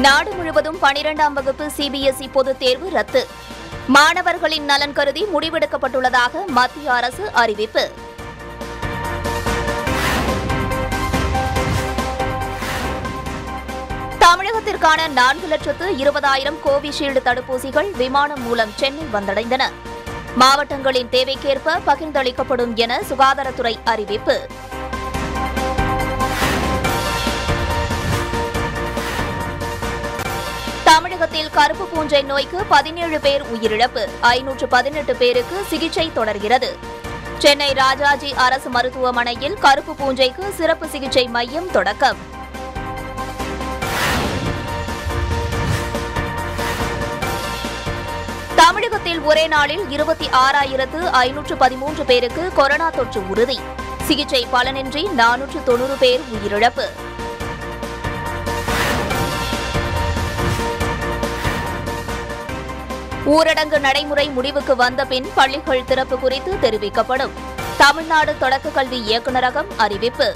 நாடு முழுவதும் பனிரெண்டாம் வகுப்பு சிபிஎஸ்இ பொதுத் தேர்வு ரத்து மாணவர்களின் நலன் கருதி முடிவெடுக்கப்பட்டுள்ளதாக மத்திய அரசு அறிவிப்பு தமிழகத்திற்கான நான்கு லட்சத்து இருபதாயிரம் கோவிஷீல்டு தடுப்பூசிகள் விமானம் மூலம் சென்னை வந்தடைந்தன மாவட்டங்களின் தேவைக்கேற்ப பகிர்ந்தளிக்கப்படும் என சுகாதாரத்துறை அறிவிப்பு தமிழகத்தில் கருப்பு பூஞ்சை நோய்க்கு பதினேழு பேர் உயிரிழப்பு ஐநூற்று பதினெட்டு பேருக்கு சிகிச்சை தொடர்கிறது சென்னை ராஜாஜி அரசு மருத்துவமனையில் கருப்பு பூஞ்சைக்கு சிறப்பு சிகிச்சை மையம் தொடக்கம் தமிழகத்தில் ஒரே நாளில் இருபத்தி ஆறாயிரத்து ஐநூற்று பதிமூன்று பேருக்கு கொரோனா தொற்று உறுதி சிகிச்சை பலனின்றி நானூற்று தொன்னூறு பேர் உயிரிழப்பு ஊரடங்கு நடைமுறை முடிவுக்கு வந்த பின் பள்ளிகள் திறப்பு குறித்து தெரிவிக்கப்படும் தமிழ்நாடு தொடக்க கல்வி இயக்குநரகம் அறிவிப்பு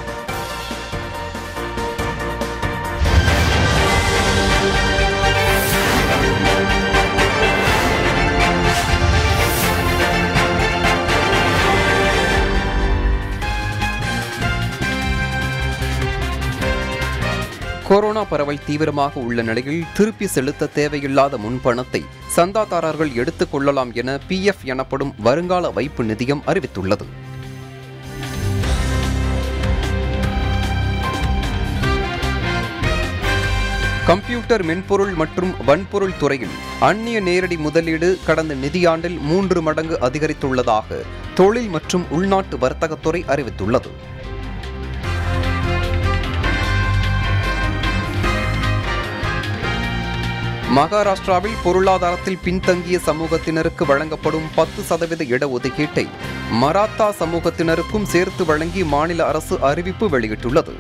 கொரோனா பரவல் தீவிரமாக உள்ள நிலையில் திருப்பி செலுத்த தேவையில்லாத முன்பணத்தை சந்தாதாரர்கள் எடுத்துக் கொள்ளலாம் என பிஎஃப் எனப்படும் வருங்கால வைப்பு நிதியம் அறிவித்துள்ளது கம்ப்யூட்டர் மென்பொருள் மற்றும் வன்பொருள் துறையில் அந்நிய நேரடி முதலீடு கடந்த நிதியாண்டில் மூன்று மடங்கு அதிகரித்துள்ளதாக தொழில் மற்றும் உள்நாட்டு வர்த்தகத்துறை அறிவித்துள்ளது மகாராஷ்டிராவில் பொருளாதாரத்தில் பின்தங்கிய சமூகத்தினருக்கு வழங்கப்படும் பத்து சதவீத இடஒதுக்கீட்டை மராத்தா சமூகத்தினருக்கும் சேர்த்து வழங்கி மாநில அரசு அறிவிப்பு வெளியிட்டுள்ளது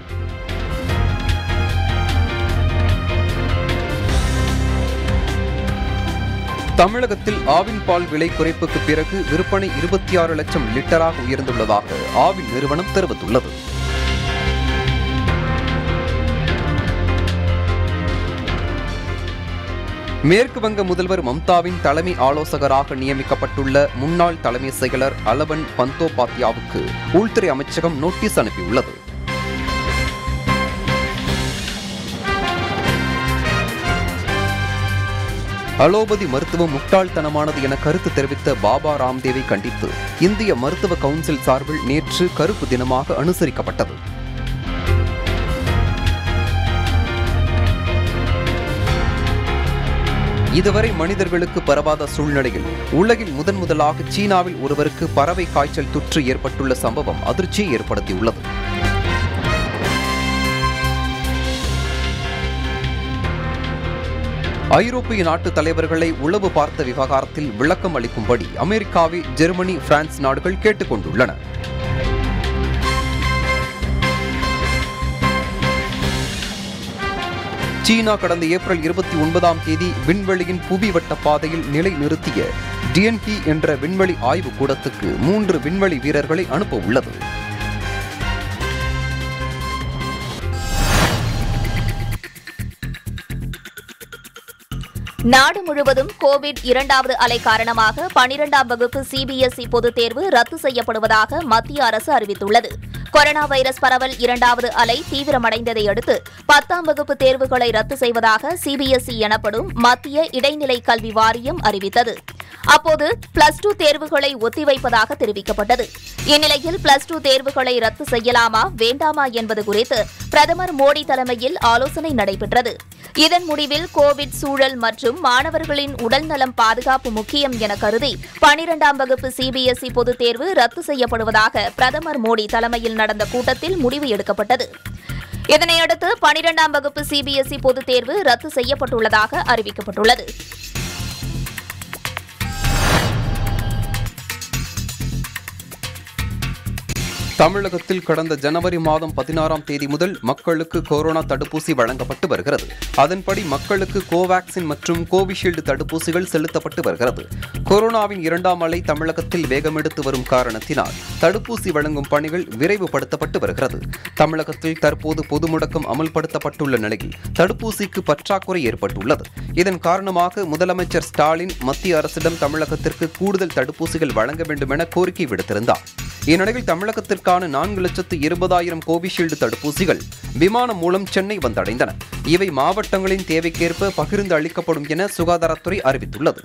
தமிழகத்தில் ஆவின் பால் விலை குறைப்புக்கு பிறகு விற்பனை இருபத்தி ஆறு லட்சம் லிட்டராக உயர்ந்துள்ளதாக ஆவின் நிறுவனம் தெரிவித்துள்ளது மேற்கு வங்க முதல்வர் மம்தாவின் தலைமை ஆலோசகராக நியமிக்கப்பட்டுள்ள முன்னாள் தலைமை செயலர் அலவன் பந்தோபாத்யாவுக்கு உள்துறை அமைச்சகம் நோட்டீஸ் அனுப்பியுள்ளது அலோபதி மருத்துவம் முட்டாள்தனமானது என கருத்து தெரிவித்த பாபா ராம்தேவை கண்டித்து இந்திய மருத்துவ கவுன்சில் சார்பில் நேற்று கருப்பு தினமாக அனுசரிக்கப்பட்டது இதுவரை மனிதர்களுக்கு பரவாத சூழ்நிலையில் உலகில் முதன் முதலாக சீனாவில் ஒருவருக்கு பறவை காய்ச்சல் தொற்று ஏற்பட்டுள்ள சம்பவம் அதிர்ச்சியை ஏற்படுத்தியுள்ளது ஐரோப்பிய நாட்டு தலைவர்களை உளவு பார்த்த விவகாரத்தில் விளக்கம் அளிக்கும்படி அமெரிக்காவை ஜெர்மனி பிரான்ஸ் நாடுகள் கேட்டுக் கொண்டுள்ளன சீனா கடந்த ஏப்ரல் இருபத்தி ஒன்பதாம் தேதி விண்வெளியின் புவி வட்ட பாதையில் நிலை நிறுத்திய டிஎன்ஹி என்ற விண்வெளி ஆய்வு கூடத்துக்கு மூன்று விண்வெளி வீரர்களை அனுப்ப உள்ளது நாடு முழுவதும் கோவிட் இரண்டாவது அலை காரணமாக பனிரெண்டாம் வகுப்பு சிபிஎஸ்இ பொதுத் தேர்வு ரத்து செய்யப்படுவதாக மத்திய அரசு அறிவித்துள்ளது கொரோனா வைரஸ் பரவல் இரண்டாவது அலை தீவிரமடைந்ததை அடுத்து பத்தாம் வகுப்பு தேர்வுகளை ரத்து செய்வதாக சிபிஎஸ்இ எனப்படும் மத்திய இடைநிலை கல்வி வாரியம் அறிவித்தது அப்போது பிளஸ் டூ தேர்வுகளை ஒத்திவைப்பதாக தெரிவிக்கப்பட்டது இந்நிலையில் பிளஸ் டூ தேர்வுகளை ரத்து செய்யலாமா வேண்டாமா என்பது குறித்து பிரதமர் மோடி தலைமையில் ஆலோசனை நடைபெற்றது இதன் முடிவில் கோவிட் சூழல் மற்றும் மாணவர்களின் உடல்நலம் பாதுகாப்பு முக்கியம் என கருதி பனிரெண்டாம் வகுப்பு சிபிஎஸ்இ பொதுத் தேர்வு ரத்து செய்யப்படுவதாக பிரதமர் மோடி தலைமையில் நடந்த கூட்டத்தில் முடிவு எடுக்கப்பட்டது இதனையடுத்து பனிரெண்டாம் வகுப்பு சிபிஎஸ்இ பொதுத் தேர்வு ரத்து செய்யப்பட்டுள்ளதாக அறிவிக்கப்பட்டுள்ளது தமிழகத்தில் கடந்த ஜனவரி மாதம் பதினாறாம் தேதி முதல் மக்களுக்கு கொரோனா தடுப்பூசி வழங்கப்பட்டு வருகிறது அதன்படி மக்களுக்கு கோவாக்சின் மற்றும் கோவிஷீல்டு தடுப்பூசிகள் செலுத்தப்பட்டு வருகிறது கொரோனாவின் இரண்டாம் அலை தமிழகத்தில் வேகமெடுத்து வரும் காரணத்தினால் தடுப்பூசி வழங்கும் பணிகள் விரைவுபடுத்தப்பட்டு வருகிறது தமிழகத்தில் தற்போது பொது முடக்கம் அமல்படுத்தப்பட்டுள்ள நிலையில் தடுப்பூசிக்கு பற்றாக்குறை ஏற்பட்டுள்ளது இதன் காரணமாக முதலமைச்சர் ஸ்டாலின் மத்திய அரசிடம் தமிழகத்திற்கு கூடுதல் தடுப்பூசிகள் வழங்க வேண்டும் என கோரிக்கை விடுத்திருந்தார் இந்நிலையில் தமிழகத்திற்கான நான்கு லட்சத்து இருபதாயிரம் கோவிஷீல்டு தடுப்பூசிகள் விமானம் மூலம் சென்னை வந்தடைந்தன இவை மாவட்டங்களின் தேவைக்கேற்ப பகிர்ந்து அளிக்கப்படும் என சுகாதாரத்துறை அறிவித்துள்ளது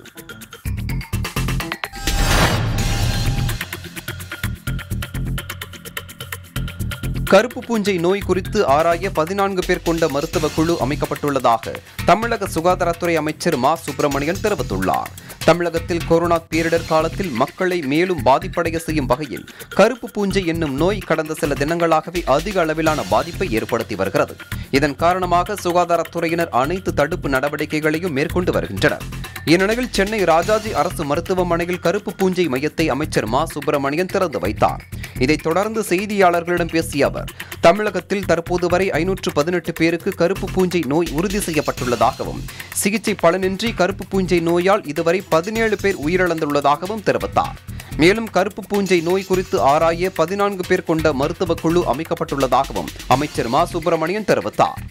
கருப்பு பூஞ்சை நோய் குறித்து ஆராய பதினான்கு பேர் கொண்ட மருத்துவ குழு அமைக்கப்பட்டுள்ளதாக தமிழக சுகாதாரத்துறை அமைச்சர் மா சுப்பிரமணியன் தெரிவித்துள்ளார் தமிழகத்தில் கொரோனா பேரிடர் காலத்தில் மக்களை மேலும் பாதிப்படைய செய்யும் வகையில் கருப்பு பூஞ்சை என்னும் நோய் கடந்த சில தினங்களாகவே அதிக அளவிலான பாதிப்பை ஏற்படுத்தி வருகிறது இதன் காரணமாக சுகாதாரத்துறையினர் அனைத்து தடுப்பு நடவடிக்கைகளையும் மேற்கொண்டு வருகின்றனர் இந்நிலையில் சென்னை ராஜாஜி அரசு மருத்துவமனையில் கருப்பு பூஞ்சை மையத்தை அமைச்சர் மா சுப்பிரமணியன் திறந்து வைத்தார் இதைத் தொடர்ந்து செய்தியாளர்களிடம் பேசிய அவர் தமிழகத்தில் தற்போது வரை ஐநூற்று பதினெட்டு பேருக்கு கருப்பு பூஞ்சை நோய் உறுதி செய்யப்பட்டுள்ளதாகவும் சிகிச்சை பலனின்றி கருப்பு பூஞ்சை நோயால் இதுவரை பதினேழு பேர் உயிரிழந்துள்ளதாகவும் தெரிவித்தார் மேலும் கருப்பு பூஞ்சை நோய் குறித்து ஆராய பதினான்கு பேர் கொண்ட மருத்துவ குழு அமைக்கப்பட்டுள்ளதாகவும் அமைச்சர் மா சுப்பிரமணியன் தெரிவித்தார்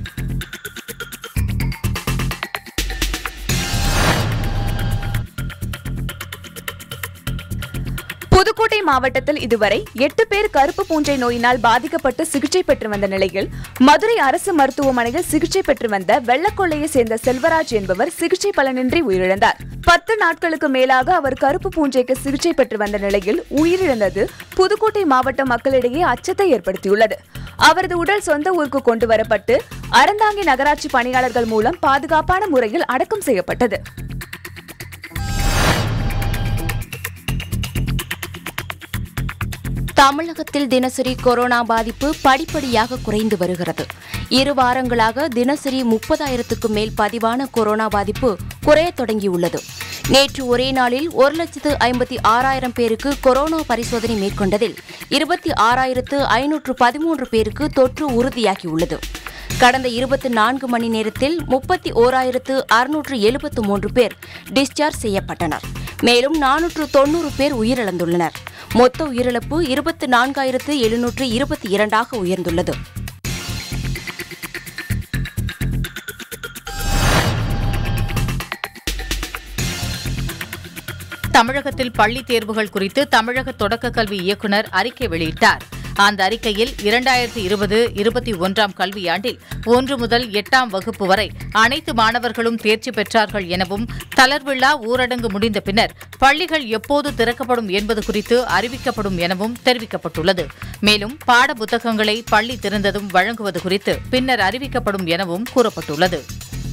புதுக்கோட்டை மாவட்டத்தில் இதுவரை எட்டு பேர் கருப்பு பூஞ்சை நோயினால் பாதிக்கப்பட்டு சிகிச்சை பெற்று வந்த நிலையில் மதுரை அரசு மருத்துவமனையில் சிகிச்சை பெற்று வந்த வெள்ளக்கொள்ளையை சேர்ந்த செல்வராஜ் என்பவர் சிகிச்சை பலனின்றி உயிரிழந்தார் பத்து நாட்களுக்கு மேலாக அவர் கருப்பு பூஞ்சைக்கு சிகிச்சை பெற்று வந்த நிலையில் உயிரிழந்தது புதுக்கோட்டை மாவட்ட மக்களிடையே அச்சத்தை ஏற்படுத்தியுள்ளது அவரது உடல் சொந்த ஊருக்கு கொண்டு வரப்பட்டு அறந்தாங்கி நகராட்சி பணியாளர்கள் மூலம் பாதுகாப்பான முறையில் அடக்கம் செய்யப்பட்டது தமிழகத்தில் தினசரி கொரோனா பாதிப்பு படிப்படியாக குறைந்து வருகிறது இரு வாரங்களாக தினசரி முப்பதாயிரத்துக்கும் மேல் பதிவான கொரோனா பாதிப்பு குறையத் தொடங்கியுள்ளது நேற்று ஒரே நாளில் ஒரு லட்சத்து ஐம்பத்தி ஆறாயிரம் பேருக்கு கொரோனா பரிசோதனை மேற்கொண்டதில் இருபத்தி ஆறாயிரத்து ஐநூற்று பதிமூன்று பேருக்கு தொற்று உறுதியாகியுள்ளது கடந்த இருபத்தி நான்கு மணி நேரத்தில் முப்பத்தி ஓராயிரத்து அறுநூற்று எழுபத்து மூன்று பேர் டிஸ்சார்ஜ் செய்யப்பட்டனர் மேலும் நானூற்று தொன்னூறு பேர் உயிரிழந்துள்ளனர் மொத்த உயிரிழப்பு இருபத்தி நான்காயிரத்து எழுநூற்று இருபத்தி இரண்டாக உயர்ந்துள்ளது தமிழகத்தில் பள்ளி தேர்வுகள் குறித்து தமிழக தொடக்க கல்வி இயக்குநர் அறிக்கை வெளியிட்டார் அந்த அறிக்கையில் இரண்டாயிரத்தி இருபது இருபத்தி ஒன்றாம் கல்வியாண்டில் ஒன்று முதல் எட்டாம் வகுப்பு வரை அனைத்து மாணவர்களும் தேர்ச்சி பெற்றார்கள் எனவும் தளர்வில்லா ஊரடங்கு முடிந்த பின்னர் பள்ளிகள் எப்போது திறக்கப்படும் என்பது குறித்து அறிவிக்கப்படும் எனவும் தெரிவிக்கப்பட்டுள்ளது மேலும் பாட புத்தகங்களை பள்ளி திறந்ததும் வழங்குவது குறித்து பின்னர் அறிவிக்கப்படும் எனவும் கூறப்பட்டுள்ளது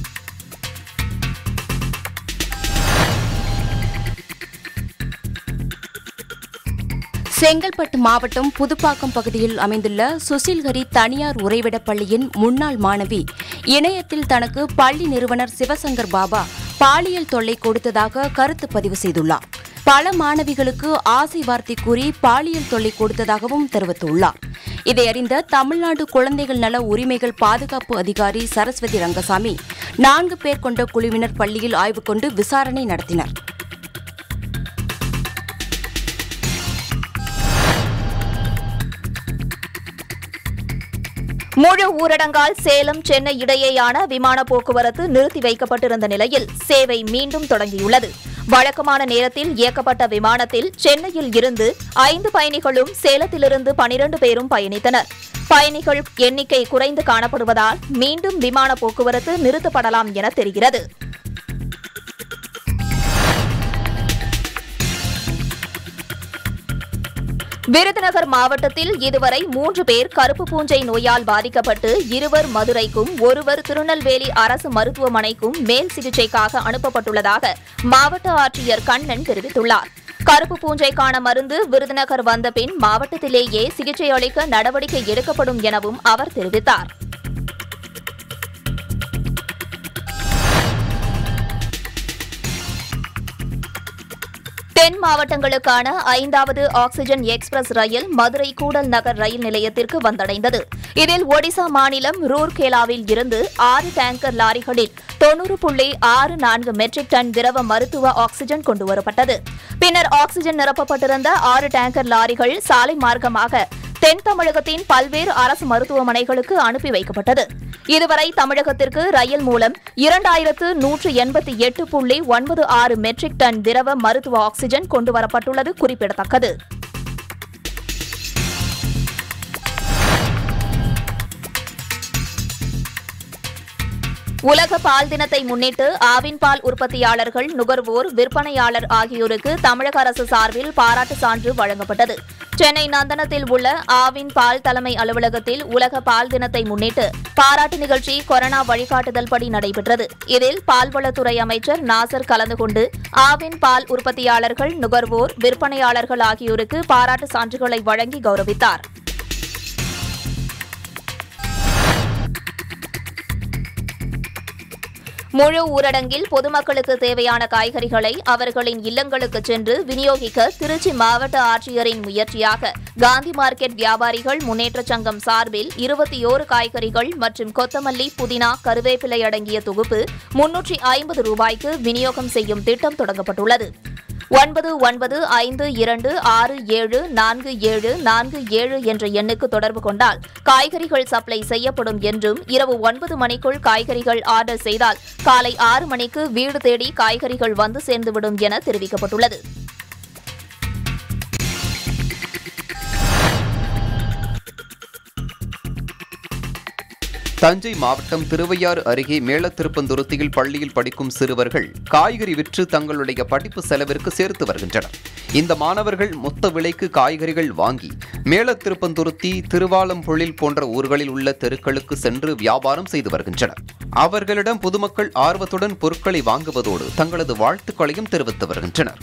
செங்கல்பட்டு மாவட்டம் புதுப்பாக்கம் பகுதியில் அமைந்துள்ள சுசில்ஹரி தனியார் உறைவிடப் பள்ளியின் முன்னாள் மாணவி இணையத்தில் தனக்கு பள்ளி நிறுவனர் சிவசங்கர் பாபா பாலியல் தொல்லை கொடுத்ததாக கருத்து பதிவு செய்துள்ளார் பல மாணவிகளுக்கு ஆசை வார்த்தை கூறி பாலியல் தொல்லை கொடுத்ததாகவும் தெரிவித்துள்ளார் இதை அறிந்த தமிழ்நாடு குழந்தைகள் நல உரிமைகள் பாதுகாப்பு அதிகாரி சரஸ்வதி ரங்கசாமி நான்கு பேர் கொண்ட குழுவினர் பள்ளியில் ஆய்வு கொண்டு விசாரணை நடத்தினர் முழு ஊரடங்கால் சேலம் சென்னை இடையேயான விமான போக்குவரத்து நிறுத்தி வைக்கப்பட்டிருந்த நிலையில் சேவை மீண்டும் தொடங்கியுள்ளது வழக்கமான நேரத்தில் இயக்கப்பட்ட விமானத்தில் சென்னையில் இருந்து ஐந்து பயணிகளும் சேலத்திலிருந்து பனிரண்டு பேரும் பயணித்தனர் பயணிகள் எண்ணிக்கை குறைந்து காணப்படுவதால் மீண்டும் விமான போக்குவரத்து நிறுத்தப்படலாம் என தெரிகிறது விருதுநகர் மாவட்டத்தில் இதுவரை மூன்று பேர் கருப்பு பூஞ்சை நோயால் பாதிக்கப்பட்டு இருவர் மதுரைக்கும் ஒருவர் திருநெல்வேலி அரசு மருத்துவமனைக்கும் மேல் சிகிச்சைக்காக அனுப்பப்பட்டுள்ளதாக மாவட்ட ஆட்சியர் கண்ணன் தெரிவித்துள்ளார் கருப்பு பூஞ்சைக்கான மருந்து விருதுநகர் வந்த பின் மாவட்டத்திலேயே சிகிச்சை அளிக்க நடவடிக்கை எடுக்கப்படும் எனவும் அவர் தெரிவித்தார் தென் மாவட்டங்களுக்கான ஐந்தாவது ஆக்ஸிஜன் எக்ஸ்பிரஸ் ரயில் மதுரை கூடல் நகர் ரயில் நிலையத்திற்கு வந்தடைந்தது இதில் ஒடிசா மாநிலம் ரூர்கேலாவில் இருந்து ஆறு டேங்கர் லாரிகளில் தொன்னூறு புள்ளி ஆறு நான்கு மெட்ரிக் டன் திரவ மருத்துவ ஆக்ஸிஜன் கொண்டுவரப்பட்டது பின்னர் ஆக்ஸிஜன் நிரப்பப்பட்டிருந்த ஆறு டேங்கர் லாரிகள் சாலை மார்க்கமாக தென் தமிழகத்தின் பல்வேறு அரசு மருத்துவமனைகளுக்கு அனுப்பி வைக்கப்பட்டது இதுவரை தமிழகத்திற்கு ரயில் மூலம் இரண்டாயிரத்து நூற்று எண்பத்தி எட்டு புள்ளி ஒன்பது ஆறு மெட்ரிக் டன் திரவ மருத்துவ ஆக்ஸிஜன் கொண்டுவரப்பட்டுள்ளது குறிப்பிடத்தக்கது உலக பால் தினத்தை முன்னிட்டு ஆவின் பால் உற்பத்தியாளர்கள் நுகர்வோர் விற்பனையாளர் ஆகியோருக்கு தமிழக அரசு சார்பில் பாராட்டு சான்று வழங்கப்பட்டது சென்னை நந்தனத்தில் உள்ள ஆவின் பால் தலைமை அலுவலகத்தில் உலக பால் தினத்தை முன்னிட்டு பாராட்டு நிகழ்ச்சி கொரோனா வழிகாட்டுதல் படி நடைபெற்றது இதில் பால்வளத்துறை அமைச்சர் நாசர் கலந்து கொண்டு ஆவின் பால் உற்பத்தியாளர்கள் நுகர்வோர் விற்பனையாளர்கள் ஆகியோருக்கு பாராட்டு சான்றுகளை வழங்கி கௌரவித்தார் முழு ஊரடங்கில் பொதுமக்களுக்கு தேவையான காய்கறிகளை அவர்களின் இல்லங்களுக்கு சென்று விநியோகிக்க திருச்சி மாவட்ட ஆட்சியரின் முயற்சியாக காந்தி மார்க்கெட் வியாபாரிகள் முன்னேற்றச் சங்கம் சார்பில் இருபத்தி ஓரு காய்கறிகள் மற்றும் கொத்தமல்லி புதினா கருவேப்பிலை அடங்கிய தொகுப்பு முன்னூற்றி ஐம்பது ரூபாய்க்கு விநியோகம் செய்யும் திட்டம் தொடங்கப்பட்டுள்ளது ஒன்பது ஒன்பது ஐந்து இரண்டு ஆறு ஏழு நான்கு ஏழு நான்கு ஏழு என்ற எண்ணுக்கு தொடர்பு கொண்டால் காய்கறிகள் சப்ளை செய்யப்படும் என்றும் இரவு ஒன்பது மணிக்குள் காய்கறிகள் ஆர்டர் செய்தால் காலை ஆறு மணிக்கு வீடு தேடி காய்கறிகள் வந்து சேர்ந்துவிடும் என தெரிவிக்கப்பட்டுள்ளது தஞ்சை மாவட்டம் திருவையாறு அருகே மேலத்திருப்பந்துருத்தியில் பள்ளியில் படிக்கும் சிறுவர்கள் காய்கறி விற்று தங்களுடைய படிப்பு செலவிற்கு சேர்த்து வருகின்றனர் இந்த மாணவர்கள் மொத்த விலைக்கு காய்கறிகள் வாங்கி மேலத்திருப்பந்துருத்தி திருவாலம்பொழில் போன்ற ஊர்களில் உள்ள தெருக்களுக்கு சென்று வியாபாரம் செய்து வருகின்றனர் அவர்களிடம் பொதுமக்கள் ஆர்வத்துடன் பொருட்களை வாங்குவதோடு தங்களது வாழ்த்துக்களையும் தெரிவித்து வருகின்றனர்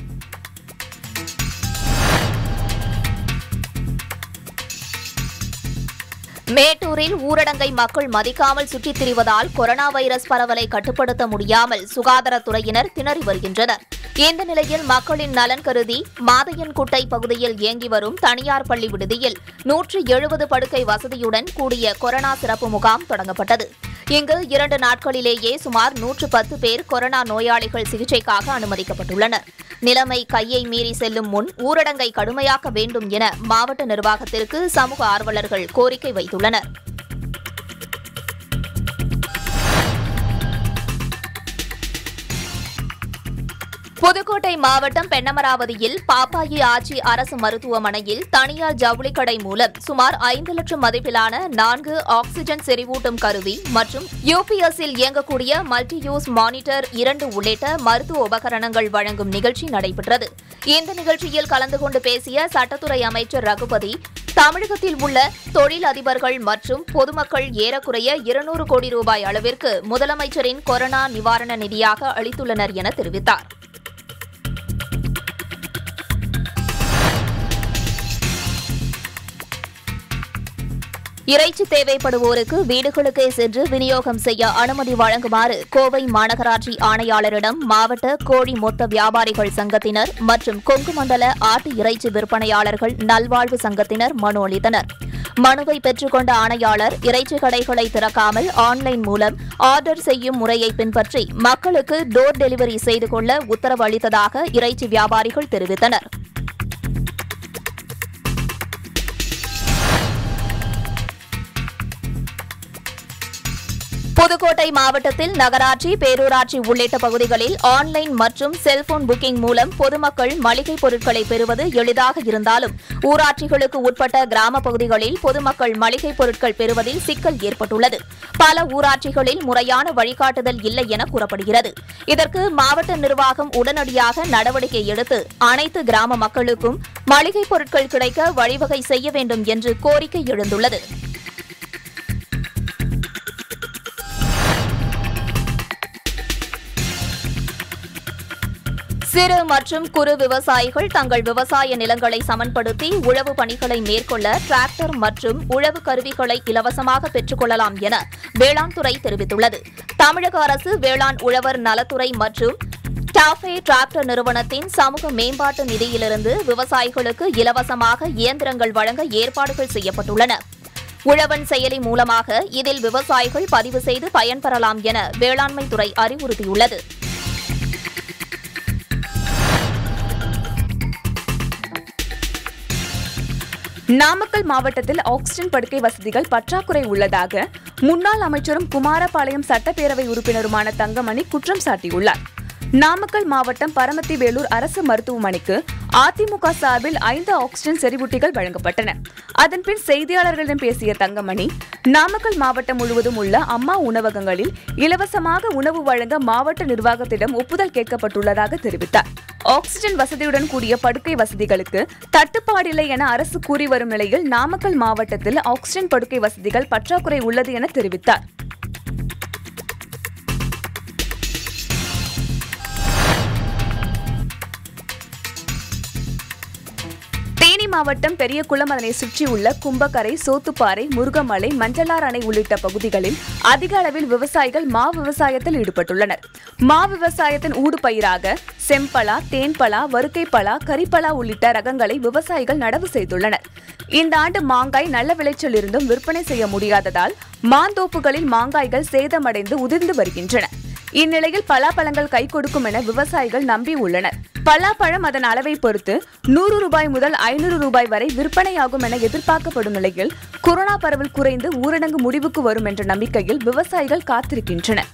மேட்டூரில் ஊரடங்கை மக்கள் மதிக்காமல் சுற்றித் திரிவதால் கொரோனா வைரஸ் பரவலை கட்டுப்படுத்த முடியாமல் சுகாதாரத்துறையினர் திணறி வருகின்றனர் இந்த நிலையில் மக்களின் நலன் கருதி மாதையன்குட்டை பகுதியில் இயங்கி வரும் தனியார் பள்ளி விடுதியில் நூற்று எழுபது படுக்கை வசதியுடன் கூடிய கொரோனா சிறப்பு முகாம் தொடங்கப்பட்டது இங்கு இரண்டு நாட்களிலேயே சுமார் நூற்று பத்து பேர் கொரோனா நோயாளிகள் சிகிச்சைக்காக அனுமதிக்கப்பட்டுள்ளனர் நிலைமை கையை மீறி செல்லும் முன் ஊரடங்கை கடுமையாக்க வேண்டும் என மாவட்ட நிர்வாகத்திற்கு சமூக ஆர்வலர்கள் கோரிக்கை வைத்துள்ளனர் புதுக்கோட்டை மாவட்டம் பெண்ணமராவதியில் பாப்பாயி ஆச்சி அரசு மருத்துவமனையில் தனியார் ஜவுளி கடை மூலம் சுமார் ஐந்து லட்சம் மதிப்பிலான நான்கு ஆக்ஸிஜன் செறிவூட்டும் கருவி மற்றும் யூபிஎஸ்ஸில் இயங்கக்கூடிய மல்டி யூஸ் மானிட்டர் இரண்டு உள்ளிட்ட மருத்துவ உபகரணங்கள் வழங்கும் நிகழ்ச்சி நடைபெற்றது இந்த நிகழ்ச்சியில் கலந்து கொண்டு பேசிய சட்டத்துறை அமைச்சர் ரகுபதி தமிழகத்தில் உள்ள தொழில் அதிபர்கள் மற்றும் பொதுமக்கள் ஏறக்குறைய இருநூறு கோடி ரூபாய் அளவிற்கு முதலமைச்சரின் கொரோனா நிவாரண நிதியாக அளித்துள்ளனர் என தெரிவித்தார் இறைச்சி தேவைப்படுவோருக்கு வீடுகளுக்கே சென்று விநியோகம் செய்ய அனுமதி வழங்குமாறு கோவை மாநகராட்சி ஆணையாளரிடம் மாவட்ட கோழி மொத்த வியாபாரிகள் சங்கத்தினர் மற்றும் கொங்கு மண்டல ஆட்டு இறைச்சி விற்பனையாளர்கள் நல்வாழ்வு சங்கத்தினர் மனு அளித்தனர் மனுவை பெற்றுக்கொண்ட ஆணையாளர் இறைச்சி கடைகளை திறக்காமல் ஆன்லைன் மூலம் ஆர்டர் செய்யும் முறையை பின்பற்றி மக்களுக்கு டோர் டெலிவரி செய்து கொள்ள உத்தரவு அளித்ததாக இறைச்சி வியாபாரிகள் தெரிவித்தனர் புதுக்கோட்டை மாவட்டத்தில் நகராட்சி பேரூராட்சி உள்ளிட்ட பகுதிகளில் ஆன்லைன் மற்றும் செல்போன் புக்கிங் மூலம் பொதுமக்கள் மளிகைப் பொருட்களை பெறுவது எளிதாக இருந்தாலும் ஊராட்சிகளுக்கு உட்பட்ட கிராம பகுதிகளில் பொதுமக்கள் மளிகைப் பொருட்கள் பெறுவதில் சிக்கல் ஏற்பட்டுள்ளது பல ஊராட்சிகளில் முறையான வழிகாட்டுதல் இல்லை என கூறப்படுகிறது இதற்கு மாவட்ட நிர்வாகம் உடனடியாக நடவடிக்கை எடுத்து அனைத்து கிராம மக்களுக்கும் மளிகைப் பொருட்கள் கிடைக்க வழிவகை செய்ய வேண்டும் என்று கோரிக்கை எழுந்துள்ளது சிறு மற்றும் குறு விவசாயிகள் தங்கள் விவசாய நிலங்களை சமன்படுத்தி உழவு பணிகளை மேற்கொள்ள டிராக்டர் மற்றும் உழவு கருவிகளை இலவசமாக பெற்றுக் கொள்ளலாம் என வேளாண் துறை தெரிவித்துள்ளது தமிழக அரசு வேளாண் உழவர் நலத்துறை மற்றும் டாஃபே டிராக்டர் நிறுவனத்தின் சமூக மேம்பாட்டு நிதியிலிருந்து விவசாயிகளுக்கு இலவசமாக இயந்திரங்கள் வழங்க ஏற்பாடுகள் செய்யப்பட்டுள்ளன உழவன் செயலி மூலமாக இதில் விவசாயிகள் பதிவு செய்து பயன்பெறலாம் என வேளாண்மைத்துறை அறிவுறுத்தியுள்ளது நாமக்கல் மாவட்டத்தில் ஆக்சிஜன் படுக்கை வசதிகள் பற்றாக்குறை உள்ளதாக முன்னாள் அமைச்சரும் குமாரபாளையம் சட்டப்பேரவை உறுப்பினருமான தங்கமணி குற்றம் சாட்டியுள்ளார் நாமக்கல் மாவட்டம் பரமத்தி வேலூர் அரசு மருத்துவமனைக்கு அதிமுக சார்பில் ஐந்து ஆக்சிஜன் செறிவூட்டிகள் வழங்கப்பட்டன அதன்பின் செய்தியாளர்களிடம் பேசிய தங்கமணி நாமக்கல் மாவட்டம் முழுவதும் உள்ள அம்மா உணவகங்களில் இலவசமாக உணவு வழங்க மாவட்ட நிர்வாகத்திடம் ஒப்புதல் கேட்கப்பட்டுள்ளதாக தெரிவித்தார் ஆக்சிஜன் வசதியுடன் கூடிய படுக்கை வசதிகளுக்கு தட்டுப்பாடில்லை என அரசு கூறி வரும் நிலையில் நாமக்கல் மாவட்டத்தில் ஆக்சிஜன் படுக்கை வசதிகள் பற்றாக்குறை உள்ளது என தெரிவித்தார் தேனி மாவட்டம் பெரியகுளம் அதனை சுற்றியுள்ள கும்பக்கரை சோத்துப்பாறை முருகமலை மஞ்சளார் அணை உள்ளிட்ட பகுதிகளில் அதிக அளவில் விவசாயிகள் மா விவசாயத்தில் ஈடுபட்டுள்ளனர் மா விவசாயத்தின் ஊடுபயிராக செம்பலா தேன்பலா வருக்கைப்பலா கரிப்பலா உள்ளிட்ட ரகங்களை விவசாயிகள் நடவு செய்துள்ளனர் இந்த ஆண்டு மாங்காய் நல்ல விளைச்சல் இருந்தும் விற்பனை செய்ய முடியாததால் மாந்தோப்புகளில் மாங்காய்கள் சேதமடைந்து உதிர்ந்து வருகின்றன இந்நிலையில் பலாப்பழங்கள் கை கொடுக்கும் என விவசாயிகள் நம்பி உள்ளனர் பலாப்பழம் அதன் அளவை பொறுத்து நூறு ரூபாய் முதல் ஐநூறு ரூபாய் வரை விற்பனையாகும் என எதிர்பார்க்கப்படும் நிலையில் கொரோனா பரவல் குறைந்து ஊரடங்கு முடிவுக்கு வரும் என்ற நம்பிக்கையில் விவசாயிகள் காத்திருக்கின்றனர்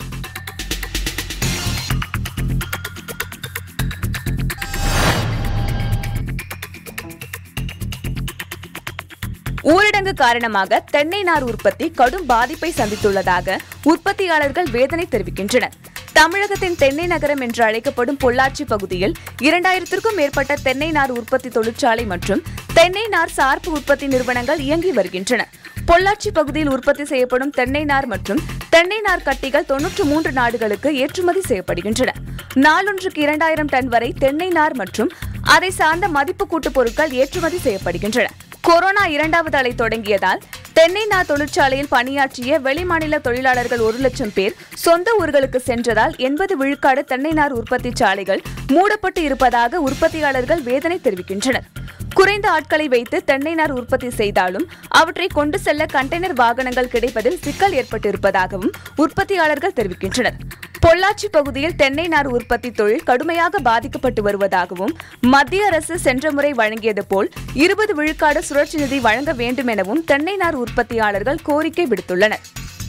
ஊரடங்கு காரணமாக தென்னை நார் உற்பத்தி கடும் பாதிப்பை சந்தித்துள்ளதாக உற்பத்தியாளர்கள் வேதனை தெரிவிக்கின்றனர் தமிழகத்தின் தென்னை நகரம் என்று அழைக்கப்படும் பொள்ளாச்சி பகுதியில் இரண்டாயிரத்திற்கும் மேற்பட்ட தென்னை நார் உற்பத்தி தொழிற்சாலை மற்றும் தென்னை நார் சார்பு உற்பத்தி நிறுவனங்கள் இயங்கி வருகின்றன பொள்ளாச்சி பகுதியில் உற்பத்தி செய்யப்படும் தென்னை நார் மற்றும் தென்னை நார் கட்டிகள் தொன்னூற்று மூன்று நாடுகளுக்கு ஏற்றுமதி செய்யப்படுகின்றன நாளொன்றுக்கு இரண்டாயிரம் டன் வரை தென்னை நார் மற்றும் அதை சார்ந்த மதிப்பு கூட்டு பொருட்கள் ஏற்றுமதி செய்யப்படுகின்றன கொரோனா இரண்டாவது அலை தொடங்கியதால் தென்னை நார் தொழிற்சாலையில் பணியாற்றிய வெளிமாநில தொழிலாளர்கள் ஒரு லட்சம் பேர் சொந்த ஊர்களுக்கு சென்றதால் எண்பது விழுக்காடு தென்னை நார் உற்பத்தி சாலைகள் மூடப்பட்டு இருப்பதாக உற்பத்தியாளர்கள் வேதனை தெரிவிக்கின்றனர் குறைந்த ஆட்களை வைத்து தென்னை நார் உற்பத்தி செய்தாலும் அவற்றை கொண்டு செல்ல கண்டெய்னர் வாகனங்கள் கிடைப்பதில் சிக்கல் ஏற்பட்டிருப்பதாகவும் உற்பத்தியாளர்கள் தெரிவிக்கின்றனர் பொள்ளாச்சி பகுதியில் தென்னை நார் உற்பத்தி தொழில் கடுமையாக பாதிக்கப்பட்டு வருவதாகவும் மத்திய அரசு சென்ற முறை வழங்கியது போல் இருபது விழுக்காடு சுழற்சி நிதி வழங்க வேண்டும் எனவும் தென்னை நார் உற்பத்தியாளர்கள் கோரிக்கை விடுத்துள்ளனர்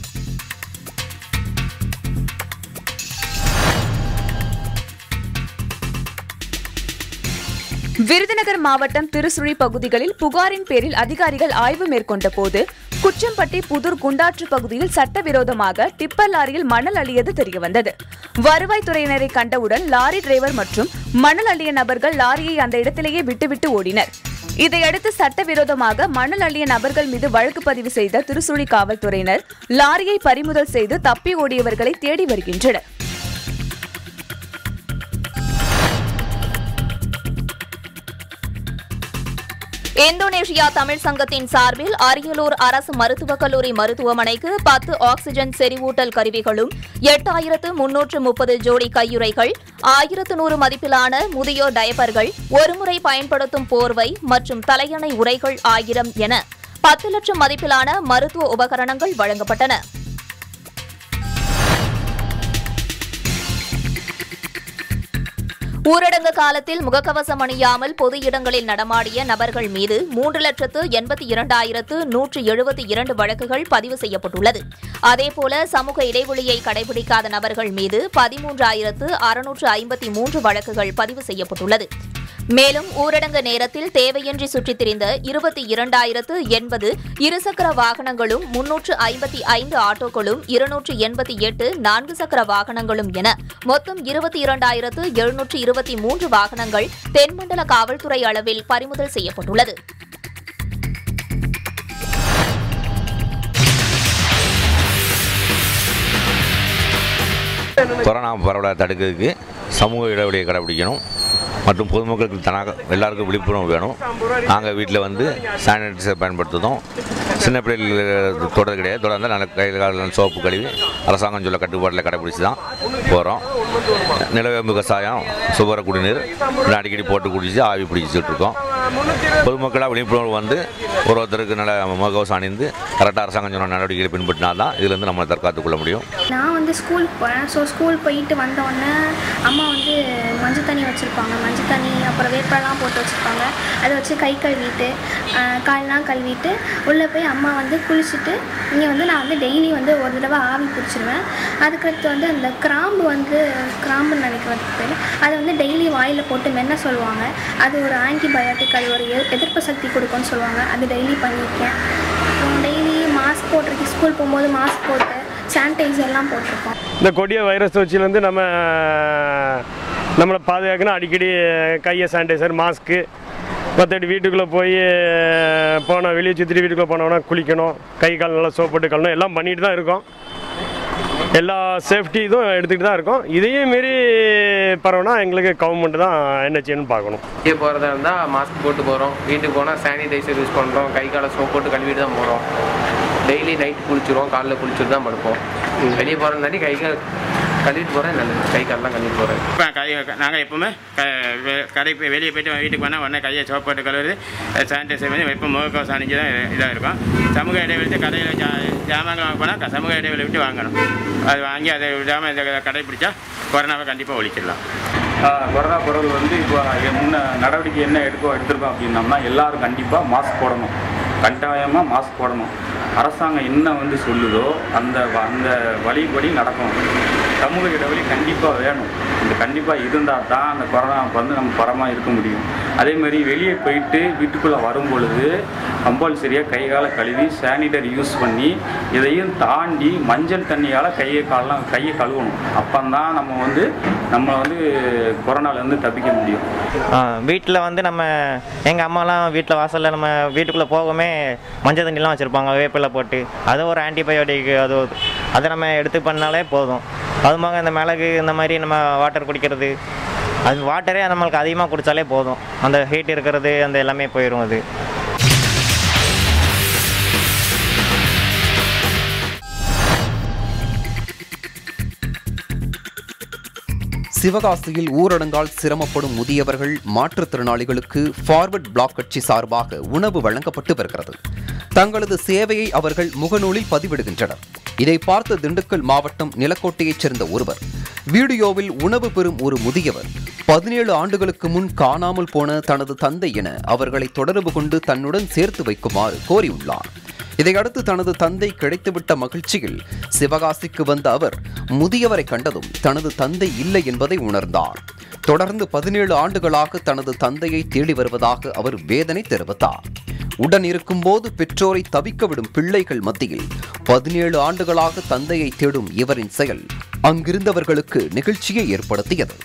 விருதுநகர் மாவட்டம் திருசுழி பகுதிகளில் புகாரின் பேரில் அதிகாரிகள் ஆய்வு மேற்கொண்ட போது குச்சம்பட்டி புதூர் குண்டாற்று பகுதியில் சட்டவிரோதமாக டிப்பர் லாரியில் மணல் அள்ளியது தெரியவந்தது வருவாய்த்துறையினரை கண்டவுடன் லாரி டிரைவர் மற்றும் மணல் அள்ளிய நபர்கள் லாரியை அந்த இடத்திலேயே விட்டுவிட்டு ஓடினர் இதையடுத்து சட்டவிரோதமாக மணல் அள்ளிய நபர்கள் மீது வழக்கு பதிவு செய்த திருசுழி காவல்துறையினர் லாரியை பறிமுதல் செய்து தப்பி ஓடியவர்களை தேடி வருகின்றனர் இந்தோனேஷியா தமிழ் சங்கத்தின் சார்பில் அரியலூர் அரசு மருத்துவக் கல்லூரி மருத்துவமனைக்கு பத்து ஆக்ஸிஜன் செறிவூட்டல் கருவிகளும் எட்டாயிரத்து முன்னூற்று முப்பது ஜோடி கையுறைகள் ஆயிரத்து நூறு மதிப்பிலான முதியோர் டயப்பர்கள் ஒருமுறை பயன்படுத்தும் போர்வை மற்றும் தலையணை உரைகள் ஆயிரம் என பத்து லட்சம் மதிப்பிலான மருத்துவ உபகரணங்கள் வழங்கப்பட்டன ஊரடங்கு காலத்தில் முகக்கவசம் அணியாமல் பொது இடங்களில் நடமாடிய நபர்கள் மீது மூன்று லட்சத்து எண்பத்தி இரண்டாயிரத்து நூற்று எழுபத்தி இரண்டு வழக்குகள் பதிவு செய்யப்பட்டுள்ளது அதேபோல சமூக இடைவெளியை கடைபிடிக்காத நபர்கள் மீது பதிமூன்றாயிரத்து அறுநூற்று ஐம்பத்தி மூன்று வழக்குகள் பதிவு செய்யப்பட்டுள்ளது மேலும் ஊரடங்கு நேரத்தில் தேவையின்றி சுற்றித் திரிந்த இருபத்தி இரண்டாயிரத்து எண்பது இருசக்கர வாகனங்களும் முன்னூற்று ஐம்பத்தி ஐந்து ஆட்டோக்களும் இருநூற்று எண்பத்தி எட்டு நான்கு சக்கர வாகனங்களும் என மொத்தம் இருபத்தி இரண்டாயிரத்து எழுநூற்று இருபத்தி மூன்று வாகனங்கள் தென்மண்டல காவல்துறை அளவில் பறிமுதல் செய்யப்பட்டுள்ளது கொரோனா பரவலை தடுக்கிறதுக்கு சமூக இடைவெளியை கடைபிடிக்கணும் மற்றும் பொதுமக்களுக்கு தனாக எல்லாருக்கும் விழிப்புணர்வு வேணும் நாங்கள் வீட்டில் வந்து சானிடைசர் பயன்படுத்துகிறோம் சின்ன பிள்ளைகள் தொடர் கிடையாது தொடர்ந்து நல்ல கையில் காலில் சோப்பு கழுவி அரசாங்கம் சொல்ல கட்டுப்பாட்டில் கடைபிடிச்சி தான் போகிறோம் நிலவேம்பு கசாயம் சுவர குடிநீர் இன்னும் அடிக்கடி போட்டு குடிச்சு ஆவி பிடிச்சிட்டு இருக்கோம் பொதுமக்களாக விழிப்புணர்வு வந்து ஒரு ஒருத்தருக்கு நல்ல முகவசம் அணிந்து கரெக்டாக அரசாங்கம் சொன்ன நடவடிக்கைகளை பின்பற்றினா தான் இதுலேருந்து நம்மளை தற்காத்துக் கொள்ள முடியும் நான் வந்து ஸ்கூலுக்கு போகிறேன் ஸோ ஸ்கூல் போயிட்டு வந்தோடனே அம்மா வந்து மஞ்சள் தண்ணி வச்சுருப்பாங்க மஞ்சள் தண்ணி அப்புறம் வேப்பெல்லாம் போட்டு வச்சுருப்பாங்க அதை வச்சு கை கழுவிட்டு ஆஹ், கால்லாம் கழுவிட்டு உள்ளே போய் அம்மா வந்து குளிச்சுட்டு இங்கே வந்து நான் வந்து டெய்லி வந்து ஒரு தடவை ஆவி பிடிச்சிருவேன் அதுக்கடுத்து வந்து அந்த கிராம்பு வந்து கிராம்புன்னு நினைக்கிறது பேர் அதை வந்து டெய்லி வாயில் போட்டு மென்ன சொல்லுவாங்க அது ஒரு ஆன்டிபயோட்டிக் அது ஒரு எ- எதிர்ப்பு சக்தி கொடுக்கும்னு சொல்லுவாங்க அது டெய்லி பண்ணியிருக்கேன் டெய்லி மாஸ்க் போட்டிருக்கேன் ஸ்கூல் போகும்போது மாஸ்க் போட்டு சானிடைசர்லாம் போட்டிருக்கோம் இந்த கொடிய வைரஸ் தொற்றிலேருந்து நம்ம நம்மளை பாதுகாக்கணும் அடிக்கடி கையை சானிடைசர் மாஸ்க்கு மற்றபடி வீட்டுக்குள்ளே போய் போனால் வெளியே சுற்றிட்டு வீட்டுக்குள்ளே போனோம்னா குளிக்கணும் கை கால் நல்லா சோப் போட்டு கழணும் எல்லாம் பண்ணிட்டு தான் இருக்கோம் எல்லா சேஃப்டி இதுவும் எடுத்துக்கிட்டு தான் இருக்கோம் இதையும் மீறி பரவுனா எங்களுக்கு கவர்மெண்ட் தான் என்ன செய்யணும்னு பார்க்கணும் வெளியே போகிறதா இருந்தால் மாஸ்க் போட்டு போகிறோம் வீட்டுக்கு போனால் சானிடைசர் யூஸ் பண்ணுறோம் கை காலை சோப் போட்டு கழுவிட்டு தான் போகிறோம் டெய்லி நைட் குளிச்சிருவோம் காலைல குளிச்சுட்டு தான் படுப்போம் வெளியே போகிறதாண்டி கை கால் கழுவிட்டு போகிறேன் நல்லது கை காலெலாம் கழுவிட்டு போகிறேன் இப்போ கை நாங்கள் எப்போவுமே க வெ- கடை போய் வெளியே போயிட்டு வீட்டுக்கு போனால் உடனே கையை சோப் போட்டு கழுவுறது சானிடைசர் பண்ணி எப்போ முகக்கவசம் அணிஞ்சு தான் இதாக இருக்கும் சமூக இடைவெளி கடையில் ஜா ஜாமான்கள் வாங்க போனால் சமூக இடைவெளி விட்டு வாங்கணும் அது வாங்கி அதை விடாமல் இதை கடைப்பிடிச்சா கொரோனாவை கண்டிப்பாக ஒழிச்சிடலாம் கொரோனா பரவல் வந்து இப்போ முன்ன நடவடிக்கை என்ன எடுக்கோ எடுத்திருக்கோம் அப்படின்னம்னா எல்லாரும் கண்டிப்பாக மாஸ்க் போடணும் கட்டாயமாக மாஸ்க் போடணும் அரசாங்கம் என்ன வந்து சொல்லுதோ அந்த வ- அந்த வழிபடி நடக்கணும் சமூக இடைவெளி கண்டிப்பாக வேணும் இந்த கண்டிப்பாக இருந்தால் தான் அந்த கொரோனா வந்து நம்ம பரமாக இருக்க முடியும் அதே மாதிரி வெளியே போயிட்டு வீட்டுக்குள்ளே வரும் பொழுது கம்பல்சரியாக கை காலை கழுவி சானிடர் யூஸ் பண்ணி இதையும் தாண்டி மஞ்சள் தண்ணியால் கையை காலெலாம் கையை கழுவணும் அப்போந்தான் நம்ம வந்து நம்ம வந்து கொரோனாலேருந்து தப்பிக்க முடியும் வீட்டில் வந்து நம்ம எங்கள் அம்மாலாம் வீட்டில் வாசலில் நம்ம வீட்டுக்குள்ளே போகவே மஞ்சள் தண்ணிலாம் வச்சுருப்பாங்க வேப்பிலை போட்டு அது ஒரு ஆன்டிபயோட்டிக் அது ஒரு- அதை நம்ம எடுத்து பண்ணாலே போதும் அதுமாக இந்த மிளகு இந்த மாதிரி நம்ம வாட்டர் குடிக்கிறது அது வாட்டரே நம்மளுக்கு அதிகமாக குடித்தாலே போதும் அந்த ஹீட் இருக்கிறது அந்த எல்லாமே போயிடும் அது சிவகாசியில் ஊரடங்கால் சிரமப்படும் முதியவர்கள் மாற்றுத்திறனாளிகளுக்கு ஃபார்வர்ட் பிளாக் கட்சி சார்பாக உணவு வழங்கப்பட்டு வருகிறது தங்களது சேவையை அவர்கள் முகநூலில் பதிவிடுகின்றனர் இதை பார்த்த திண்டுக்கல் மாவட்டம் நிலக்கோட்டையைச் சேர்ந்த ஒருவர் வீடியோவில் உணவு பெறும் ஒரு முதியவர் பதினேழு ஆண்டுகளுக்கு முன் காணாமல் போன தனது தந்தை என அவர்களை தொடர்பு கொண்டு தன்னுடன் சேர்த்து வைக்குமாறு கோரியுள்ளார் இதையடுத்து தனது தந்தை கிடைத்துவிட்ட மகிழ்ச்சியில் சிவகாசிக்கு வந்த அவர் முதியவரை கண்டதும் தனது தந்தை இல்லை என்பதை உணர்ந்தார் தொடர்ந்து பதினேழு ஆண்டுகளாக தனது தந்தையை தேடி வருவதாக அவர் வேதனை தெரிவித்தார் உடன் இருக்கும்போது பெற்றோரை தவிக்க விடும் பிள்ளைகள் மத்தியில் பதினேழு ஆண்டுகளாக தந்தையை தேடும் இவரின் செயல் அங்கிருந்தவர்களுக்கு நெகிழ்ச்சியை ஏற்படுத்தியது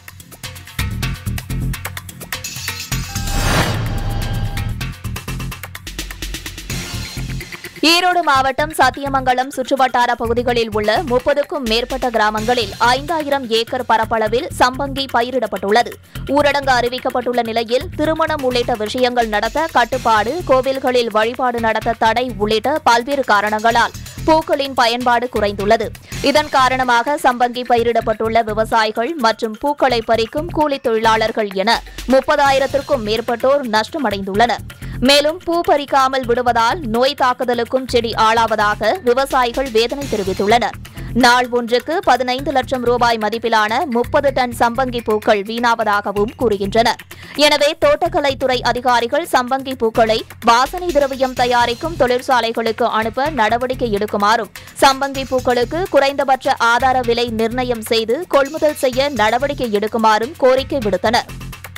ஈரோடு மாவட்டம் சத்தியமங்கலம் சுற்றுவட்டார பகுதிகளில் உள்ள முப்பதுக்கும் மேற்பட்ட கிராமங்களில் ஐந்தாயிரம் ஏக்கர் பரப்பளவில் சம்பங்கி பயிரிடப்பட்டுள்ளது ஊரடங்கு அறிவிக்கப்பட்டுள்ள நிலையில் திருமணம் உள்ளிட்ட விஷயங்கள் நடத்த கட்டுப்பாடு கோவில்களில் வழிபாடு நடத்த தடை உள்ளிட்ட பல்வேறு காரணங்களால் பூக்களின் பயன்பாடு குறைந்துள்ளது இதன் காரணமாக சம்பங்கி பயிரிடப்பட்டுள்ள விவசாயிகள் மற்றும் பூக்களை பறிக்கும் கூலித் தொழிலாளர்கள் என முப்பதாயிரத்திற்கும் மேற்பட்டோர் நஷ்டமடைந்துள்ளனர் மேலும் பூ பறிக்காமல் விடுவதால் நோய் தாக்குதலுக்கும் செடி ஆளாவதாக விவசாயிகள் வேதனை தெரிவித்துள்ளனர் நாள் ஒன்றுக்கு பதினைந்து லட்சம் ரூபாய் மதிப்பிலான முப்பது டன் சம்பங்கி பூக்கள் வீணாவதாகவும் கூறுகின்றனர் எனவே தோட்டக்கலைத்துறை அதிகாரிகள் சம்பங்கி பூக்களை வாசனை திரவியம் தயாரிக்கும் தொழிற்சாலைகளுக்கு அனுப்ப நடவடிக்கை எடுக்குமாறும் சம்பங்கி பூக்களுக்கு குறைந்தபட்ச ஆதார விலை நிர்ணயம் செய்து கொள்முதல் செய்ய நடவடிக்கை எடுக்குமாறும் கோரிக்கை விடுத்தனர்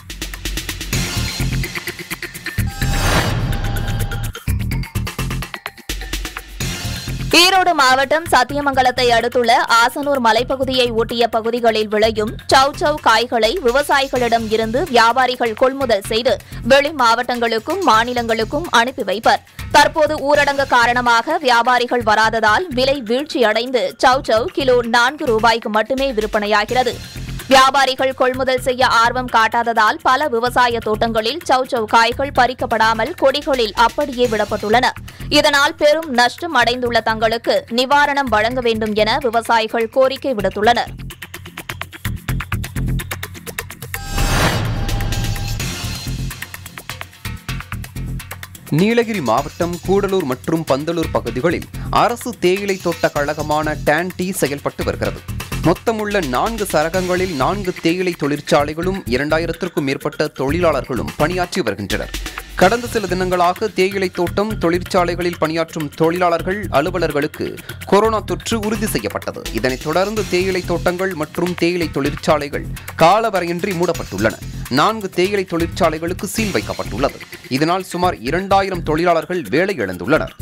ஈரோடு மாவட்டம் சத்தியமங்கலத்தை அடுத்துள்ள ஆசனூர் மலைப்பகுதியை ஒட்டிய பகுதிகளில் விளையும் சவ் சவ் காய்களை விவசாயிகளிடம் இருந்து வியாபாரிகள் கொள்முதல் செய்து வெளி மாவட்டங்களுக்கும் மாநிலங்களுக்கும் அனுப்பி வைப்பர் தற்போது ஊரடங்கு காரணமாக வியாபாரிகள் வராததால் விலை வீழ்ச்சியடைந்து சவ் சவ் கிலோ நான்கு ரூபாய்க்கு மட்டுமே விற்பனையாகிறது வியாபாரிகள் கொள்முதல் செய்ய ஆர்வம் காட்டாததால் பல விவசாய தோட்டங்களில் சௌச்சௌ காய்கள் பறிக்கப்படாமல் கொடிகளில் அப்படியே விடப்பட்டுள்ளன இதனால் பெரும் நஷ்டம் அடைந்துள்ள தங்களுக்கு நிவாரணம் வழங்க வேண்டும் என விவசாயிகள் கோரிக்கை விடுத்துள்ளனர் நீலகிரி மாவட்டம் கூடலூர் மற்றும் பந்தலூர் பகுதிகளில் அரசு தேயிலை தோட்ட கழகமான டான் டீ செயல்பட்டு வருகிறது மொத்தமுள்ள நான்கு சரகங்களில் நான்கு தேயிலை தொழிற்சாலைகளும் இரண்டாயிரத்திற்கும் மேற்பட்ட தொழிலாளர்களும் பணியாற்றி வருகின்றனர் கடந்த சில தினங்களாக தேயிலை தோட்டம் தொழிற்சாலைகளில் பணியாற்றும் தொழிலாளர்கள் அலுவலர்களுக்கு கொரோனா தொற்று உறுதி செய்யப்பட்டது இதனைத் தொடர்ந்து தேயிலை தோட்டங்கள் மற்றும் தேயிலை தொழிற்சாலைகள் காலவரையின்றி மூடப்பட்டுள்ளன நான்கு தேயிலை தொழிற்சாலைகளுக்கு சீல் வைக்கப்பட்டுள்ளது இதனால் சுமார் இரண்டாயிரம் தொழிலாளர்கள் வேலை இழந்துள்ளனர்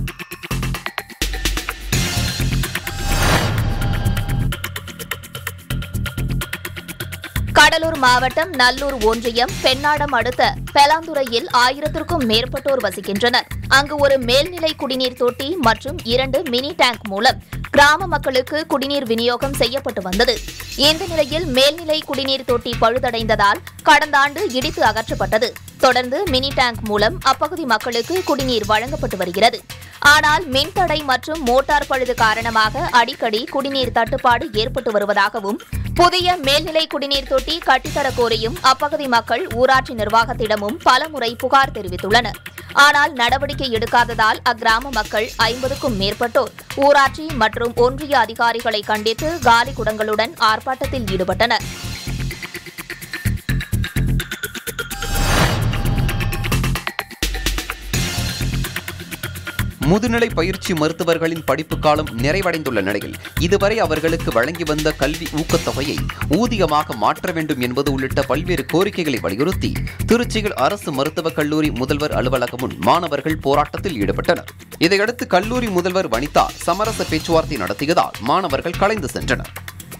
கடலூர் மாவட்டம் நல்லூர் ஒன்றியம் பெண்ணாடம் அடுத்த பெலாந்துறையில் ஆயிரத்திற்கும் மேற்பட்டோர் வசிக்கின்றனர் அங்கு ஒரு மேல்நிலை குடிநீர் தொட்டி மற்றும் இரண்டு மினி டேங்க் மூலம் கிராம மக்களுக்கு குடிநீர் விநியோகம் செய்யப்பட்டு வந்தது இந்த நிலையில் மேல்நிலை குடிநீர் தொட்டி பழுதடைந்ததால் கடந்த ஆண்டு இடித்து அகற்றப்பட்டது தொடர்ந்து மினி டேங்க் மூலம் அப்பகுதி மக்களுக்கு குடிநீர் வழங்கப்பட்டு வருகிறது ஆனால் மின்தடை மற்றும் மோட்டார் பழுது காரணமாக அடிக்கடி குடிநீர் தட்டுப்பாடு ஏற்பட்டு வருவதாகவும் புதிய மேல்நிலை குடிநீர் தொட்டி கட்டித்தரக் கோரியும் அப்பகுதி மக்கள் ஊராட்சி நிர்வாகத்திடமும் பலமுறை புகார் தெரிவித்துள்ளனர் ஆனால் நடவடிக்கை எடுக்காததால் அக்கிராம மக்கள் ஐம்பதுக்கும் மேற்பட்டோர் ஊராட்சி மற்றும் ஒன்றிய அதிகாரிகளை கண்டித்து காலி குடங்களுடன் ஆர்ப்பாட்டத்தில் ஈடுபட்டனர் முதுநிலை பயிற்சி மருத்துவர்களின் படிப்பு காலம் நிறைவடைந்துள்ள நிலையில் இதுவரை அவர்களுக்கு வழங்கி வந்த கல்வி ஊக்கத்தொகையை ஊதியமாக மாற்ற வேண்டும் என்பது உள்ளிட்ட பல்வேறு கோரிக்கைகளை வலியுறுத்தி திருச்சியில் அரசு மருத்துவக் கல்லூரி முதல்வர் அலுவலகம் முன் மாணவர்கள் போராட்டத்தில் ஈடுபட்டனர் இதையடுத்து கல்லூரி முதல்வர் வனிதா சமரச பேச்சுவார்த்தை நடத்தியதால் மாணவர்கள் கலைந்து சென்றனர்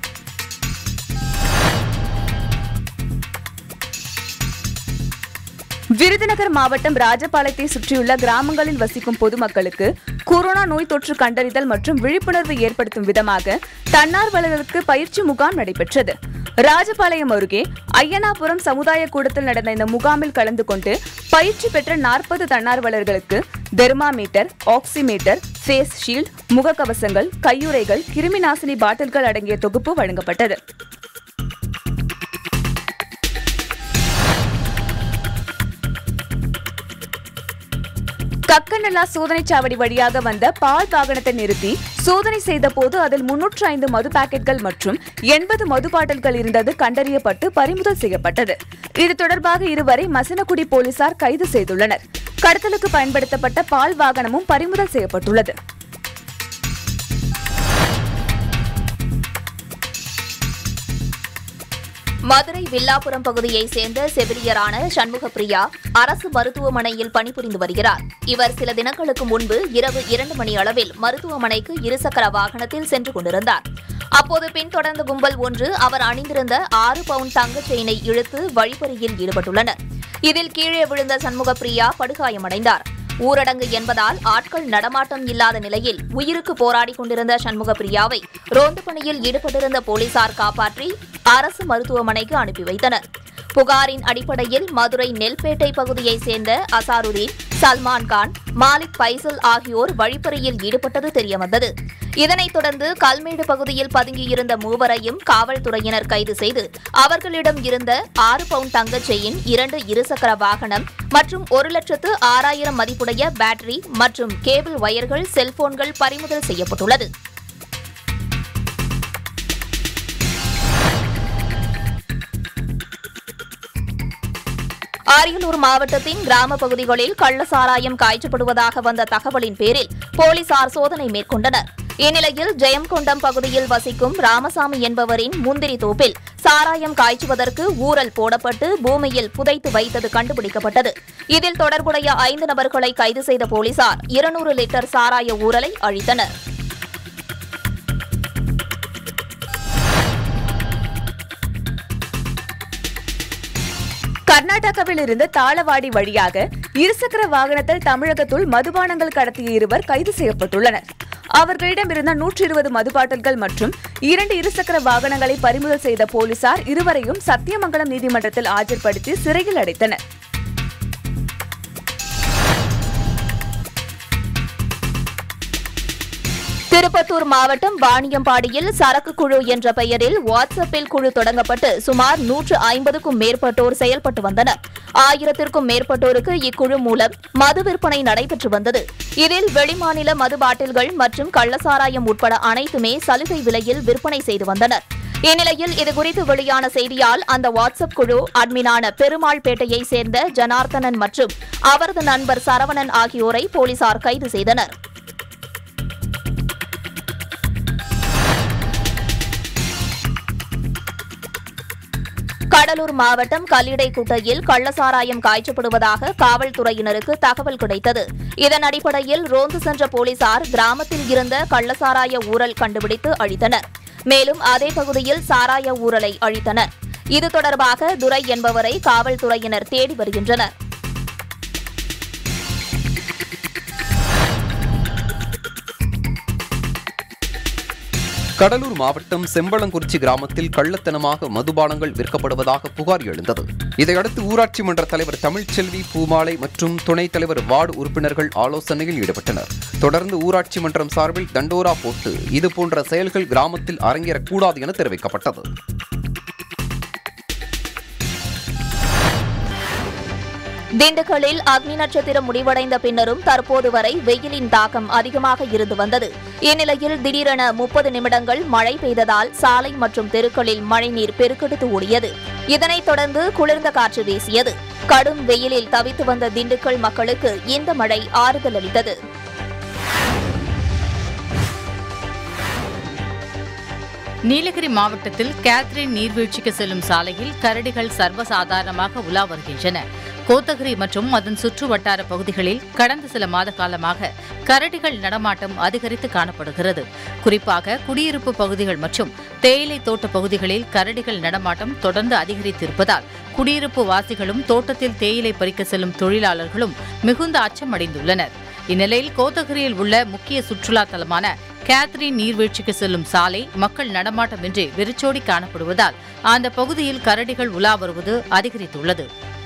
விருதுநகர் மாவட்டம் ராஜபாளையத்தை சுற்றியுள்ள கிராமங்களில் வசிக்கும் பொதுமக்களுக்கு கொரோனா நோய் தொற்று கண்டறிதல் மற்றும் விழிப்புணர்வு ஏற்படுத்தும் விதமாக தன்னார்வலர்களுக்கு பயிற்சி முகாம் நடைபெற்றது ராஜபாளையம் அருகே ஐயனாபுரம் சமுதாய கூடத்தில் நடந்த இந்த முகாமில் கலந்து கொண்டு பயிற்சி பெற்ற நாற்பது தன்னார்வலர்களுக்கு தெர்மாமீட்டர் ஆக்சிமீட்டர் ஃபேஸ் ஷீல்ட் முகக்கவசங்கள் கையுறைகள் கிருமிநாசினி பாட்டில்கள் அடங்கிய தொகுப்பு வழங்கப்பட்டது கக்கநல்லா சோதனை சாவடி வழியாக வந்த பால் வாகனத்தை நிறுத்தி சோதனை செய்த போது அதில் முன்னூற்று ஐந்து மது பாக்கெட்கள் மற்றும் எண்பது மது பாட்டில்கள் இருந்தது கண்டறியப்பட்டு பறிமுதல் செய்யப்பட்டது இது தொடர்பாக இருவரை மசனக்குடி போலீசார் கைது செய்துள்ளனர் கடத்தலுக்கு பயன்படுத்தப்பட்ட பால் வாகனமும் பறிமுதல் செய்யப்பட்டுள்ளது மதுரை வில்லாபுரம் பகுதியைச் சேர்ந்த செவிலியரான சண்முகப்பிரியா அரசு மருத்துவமனையில் பணிபுரிந்து வருகிறார் இவர் சில தினங்களுக்கு முன்பு இரவு இரண்டு மணி அளவில் மருத்துவமனைக்கு இருசக்கர வாகனத்தில் சென்று கொண்டிருந்தார் அப்போது பின்தொடர்ந்த கும்பல் ஒன்று அவர் அணிந்திருந்த ஆறு பவுண்ட் தங்கச் செயினை இழுத்து வழிப்பறியில் ஈடுபட்டுள்ளனர் இதில் கீழே விழுந்த சண்முகப்பிரியா படுகாயமடைந்தார் ஊரடங்கு என்பதால் ஆட்கள் நடமாட்டம் இல்லாத நிலையில் உயிருக்கு போராடிக் கொண்டிருந்த சண்முகப்பிரியாவை ரோந்து பணியில் ஈடுபட்டிருந்த போலீசார் காப்பாற்றி அரசு மருத்துவமனைக்கு அனுப்பி வைத்தனர் புகாரின் அடிப்படையில் மதுரை நெல்பேட்டை பகுதியைச் சேர்ந்த அசாருதீன் சல்மான் கான் மாலிக் பைசல் ஆகியோர் வழிப்பறியில் ஈடுபட்டது தெரியவந்தது இதனைத் தொடர்ந்து கல்மேடு பகுதியில் பதுங்கியிருந்த மூவரையும் காவல்துறையினர் கைது செய்து அவர்களிடம் இருந்த ஆறு பவுண்ட் தங்கச் செயின் இரண்டு இருசக்கர வாகனம் மற்றும் ஒரு லட்சத்து ஆறாயிரம் மதிப்புடைய பேட்டரி மற்றும் கேபிள் வயர்கள் செல்போன்கள் பறிமுதல் செய்யப்பட்டுள்ளது அரியலூர் மாவட்டத்தின் கிராம பகுதிகளில் கள்ளசாராயம் காய்ச்சப்படுவதாக வந்த தகவலின் பேரில் போலீசார் சோதனை மேற்கொண்டனர் இந்நிலையில் ஜெயம்கொண்டம் பகுதியில் வசிக்கும் ராமசாமி என்பவரின் முந்திரி தோப்பில் சாராயம் காய்ச்சுவதற்கு ஊரல் போடப்பட்டு பூமியில் புதைத்து வைத்தது கண்டுபிடிக்கப்பட்டது இதில் தொடர்புடைய ஐந்து நபர்களை கைது செய்த போலீசார் இருநூறு லிட்டர் சாராய ஊரலை அழித்தனர் கர்நாடகாவில் இருந்து தாளவாடி வழியாக இருசக்கர வாகனத்தில் தமிழகத்துள் மதுபானங்கள் கடத்திய இருவர் கைது செய்யப்பட்டுள்ளனர் அவர்களிடமிருந்த நூற்றி இருபது மது பாட்டில்கள் மற்றும் இரண்டு இருசக்கர வாகனங்களை பறிமுதல் செய்த போலீசார் இருவரையும் சத்தியமங்கலம் நீதிமன்றத்தில் ஆஜர்படுத்தி சிறையில் அடைத்தனர் திருப்பத்தூர் மாவட்டம் வாணியம்பாடியில் சரக்கு குழு என்ற பெயரில் வாட்ஸ்அப்பில் குழு தொடங்கப்பட்டு சுமார் நூற்று ஐம்பதுக்கும் மேற்பட்டோர் செயல்பட்டு வந்தனர் ஆயிரத்திற்கும் மேற்பட்டோருக்கு இக்குழு மூலம் மது விற்பனை நடைபெற்று வந்தது இதில் வெளிமாநில மது பாட்டில்கள் மற்றும் கள்ளசாராயம் உட்பட அனைத்துமே சலுகை விலையில் விற்பனை செய்து வந்தனர் இந்நிலையில் இதுகுறித்து வெளியான செய்தியால் அந்த வாட்ஸ்அப் குழு அட்மினான பெருமாள்பேட்டையை சேர்ந்த ஜனார்த்தனன் மற்றும் அவரது நண்பர் சரவணன் ஆகியோரை போலீசார் கைது செய்தனர் கடலூர் மாவட்டம் கல்லிடைக்குட்டையில் கள்ளசாராயம் காய்ச்சப்படுவதாக காவல்துறையினருக்கு தகவல் கிடைத்தது இதன் அடிப்படையில் ரோந்து சென்ற போலீசார் கிராமத்தில் இருந்த கள்ளசாராய ஊரல் கண்டுபிடித்து அழித்தனர் மேலும் அதே பகுதியில் சாராய ஊரலை அழித்தனர் இது தொடர்பாக துரை என்பவரை காவல்துறையினர் தேடி வருகின்றனர் கடலூர் மாவட்டம் செம்பளங்குறிச்சி கிராமத்தில் கள்ளத்தனமாக மதுபானங்கள் விற்கப்படுவதாக புகார் எழுந்தது இதையடுத்து ஊராட்சி மன்ற தலைவர் தமிழ்ச்செல்வி பூமாலை மற்றும் துணைத் தலைவர் வார்டு உறுப்பினர்கள் ஆலோசனையில் ஈடுபட்டனர் தொடர்ந்து ஊராட்சி மன்றம் சார்பில் தண்டோரா போட்டு இதுபோன்ற செயல்கள் கிராமத்தில் அரங்கேறக்கூடாது என தெரிவிக்கப்பட்டது திண்டுக்கல்லில் அக்னி நட்சத்திரம் முடிவடைந்த பின்னரும் தற்போது வரை வெயிலின் தாக்கம் அதிகமாக இருந்து வந்தது இந்நிலையில் திடீரென முப்பது நிமிடங்கள் மழை பெய்ததால் சாலை மற்றும் தெருக்களில் மழைநீர் பெருக்கெடுத்து ஓடியது இதனைத் தொடர்ந்து குளிர்ந்த காற்று வீசியது கடும் வெயிலில் தவித்து வந்த திண்டுக்கல் மக்களுக்கு இந்த மழை ஆறுதல் அளித்தது நீலகிரி மாவட்டத்தில் கேத்ரின் நீர்வீழ்ச்சிக்கு செல்லும் சாலையில் கரடிகள் சர்வசாதாரணமாக உலா வருகின்றன கோத்தகிரி மற்றும் அதன் சுற்று வட்டார பகுதிகளில் கடந்த சில மாத காலமாக கரடிகள் நடமாட்டம் அதிகரித்து காணப்படுகிறது குறிப்பாக குடியிருப்பு பகுதிகள் மற்றும் தேயிலை தோட்ட பகுதிகளில் கரடிகள் நடமாட்டம் தொடர்ந்து அதிகரித்திருப்பதால் குடியிருப்பு வாசிகளும் தோட்டத்தில் தேயிலை பறிக்க செல்லும் தொழிலாளர்களும் மிகுந்த அச்சம் அடைந்துள்ளனர் இந்நிலையில் கோத்தகிரியில் உள்ள முக்கிய சுற்றுலா தலமான கேத்ரின் நீர்வீழ்ச்சிக்கு செல்லும் சாலை மக்கள் நடமாட்டமின்றி வெறிச்சோடி காணப்படுவதால் அந்த பகுதியில் கரடிகள் உலா வருவது அதிகரித்துள்ளது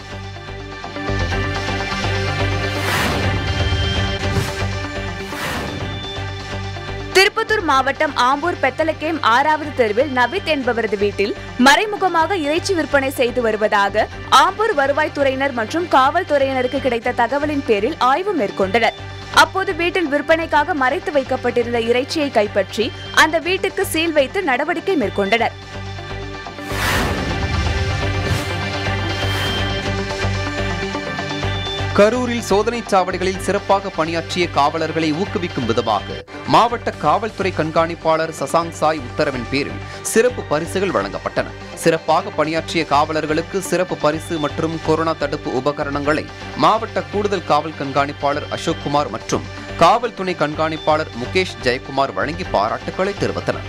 திருப்பத்தூர் மாவட்டம் ஆம்பூர் பெத்தலக்கேம் ஆறாவது தெருவில் நவித் என்பவரது வீட்டில் மறைமுகமாக இறைச்சி விற்பனை செய்து வருவதாக ஆம்பூர் வருவாய்த்துறையினர் மற்றும் காவல்துறையினருக்கு கிடைத்த தகவலின் பேரில் ஆய்வு மேற்கொண்டனர் அப்போது வீட்டில் விற்பனைக்காக மறைத்து வைக்கப்பட்டிருந்த இறைச்சியை கைப்பற்றி அந்த வீட்டுக்கு சீல் வைத்து நடவடிக்கை மேற்கொண்டனர் கரூரில் சோதனைச் சாவடிகளில் சிறப்பாக பணியாற்றிய காவலர்களை ஊக்குவிக்கும் விதமாக மாவட்ட காவல்துறை கண்காணிப்பாளர் சசாங் சாய் உத்தரவின் பேரில் சிறப்பு பரிசுகள் வழங்கப்பட்டன சிறப்பாக பணியாற்றிய காவலர்களுக்கு சிறப்பு பரிசு மற்றும் கொரோனா தடுப்பு உபகரணங்களை மாவட்ட கூடுதல் காவல் கண்காணிப்பாளர் அசோக்குமார் மற்றும் காவல் துணை கண்காணிப்பாளர் முகேஷ் ஜெயக்குமார் வழங்கி பாராட்டுக்களை தெரிவித்தனர்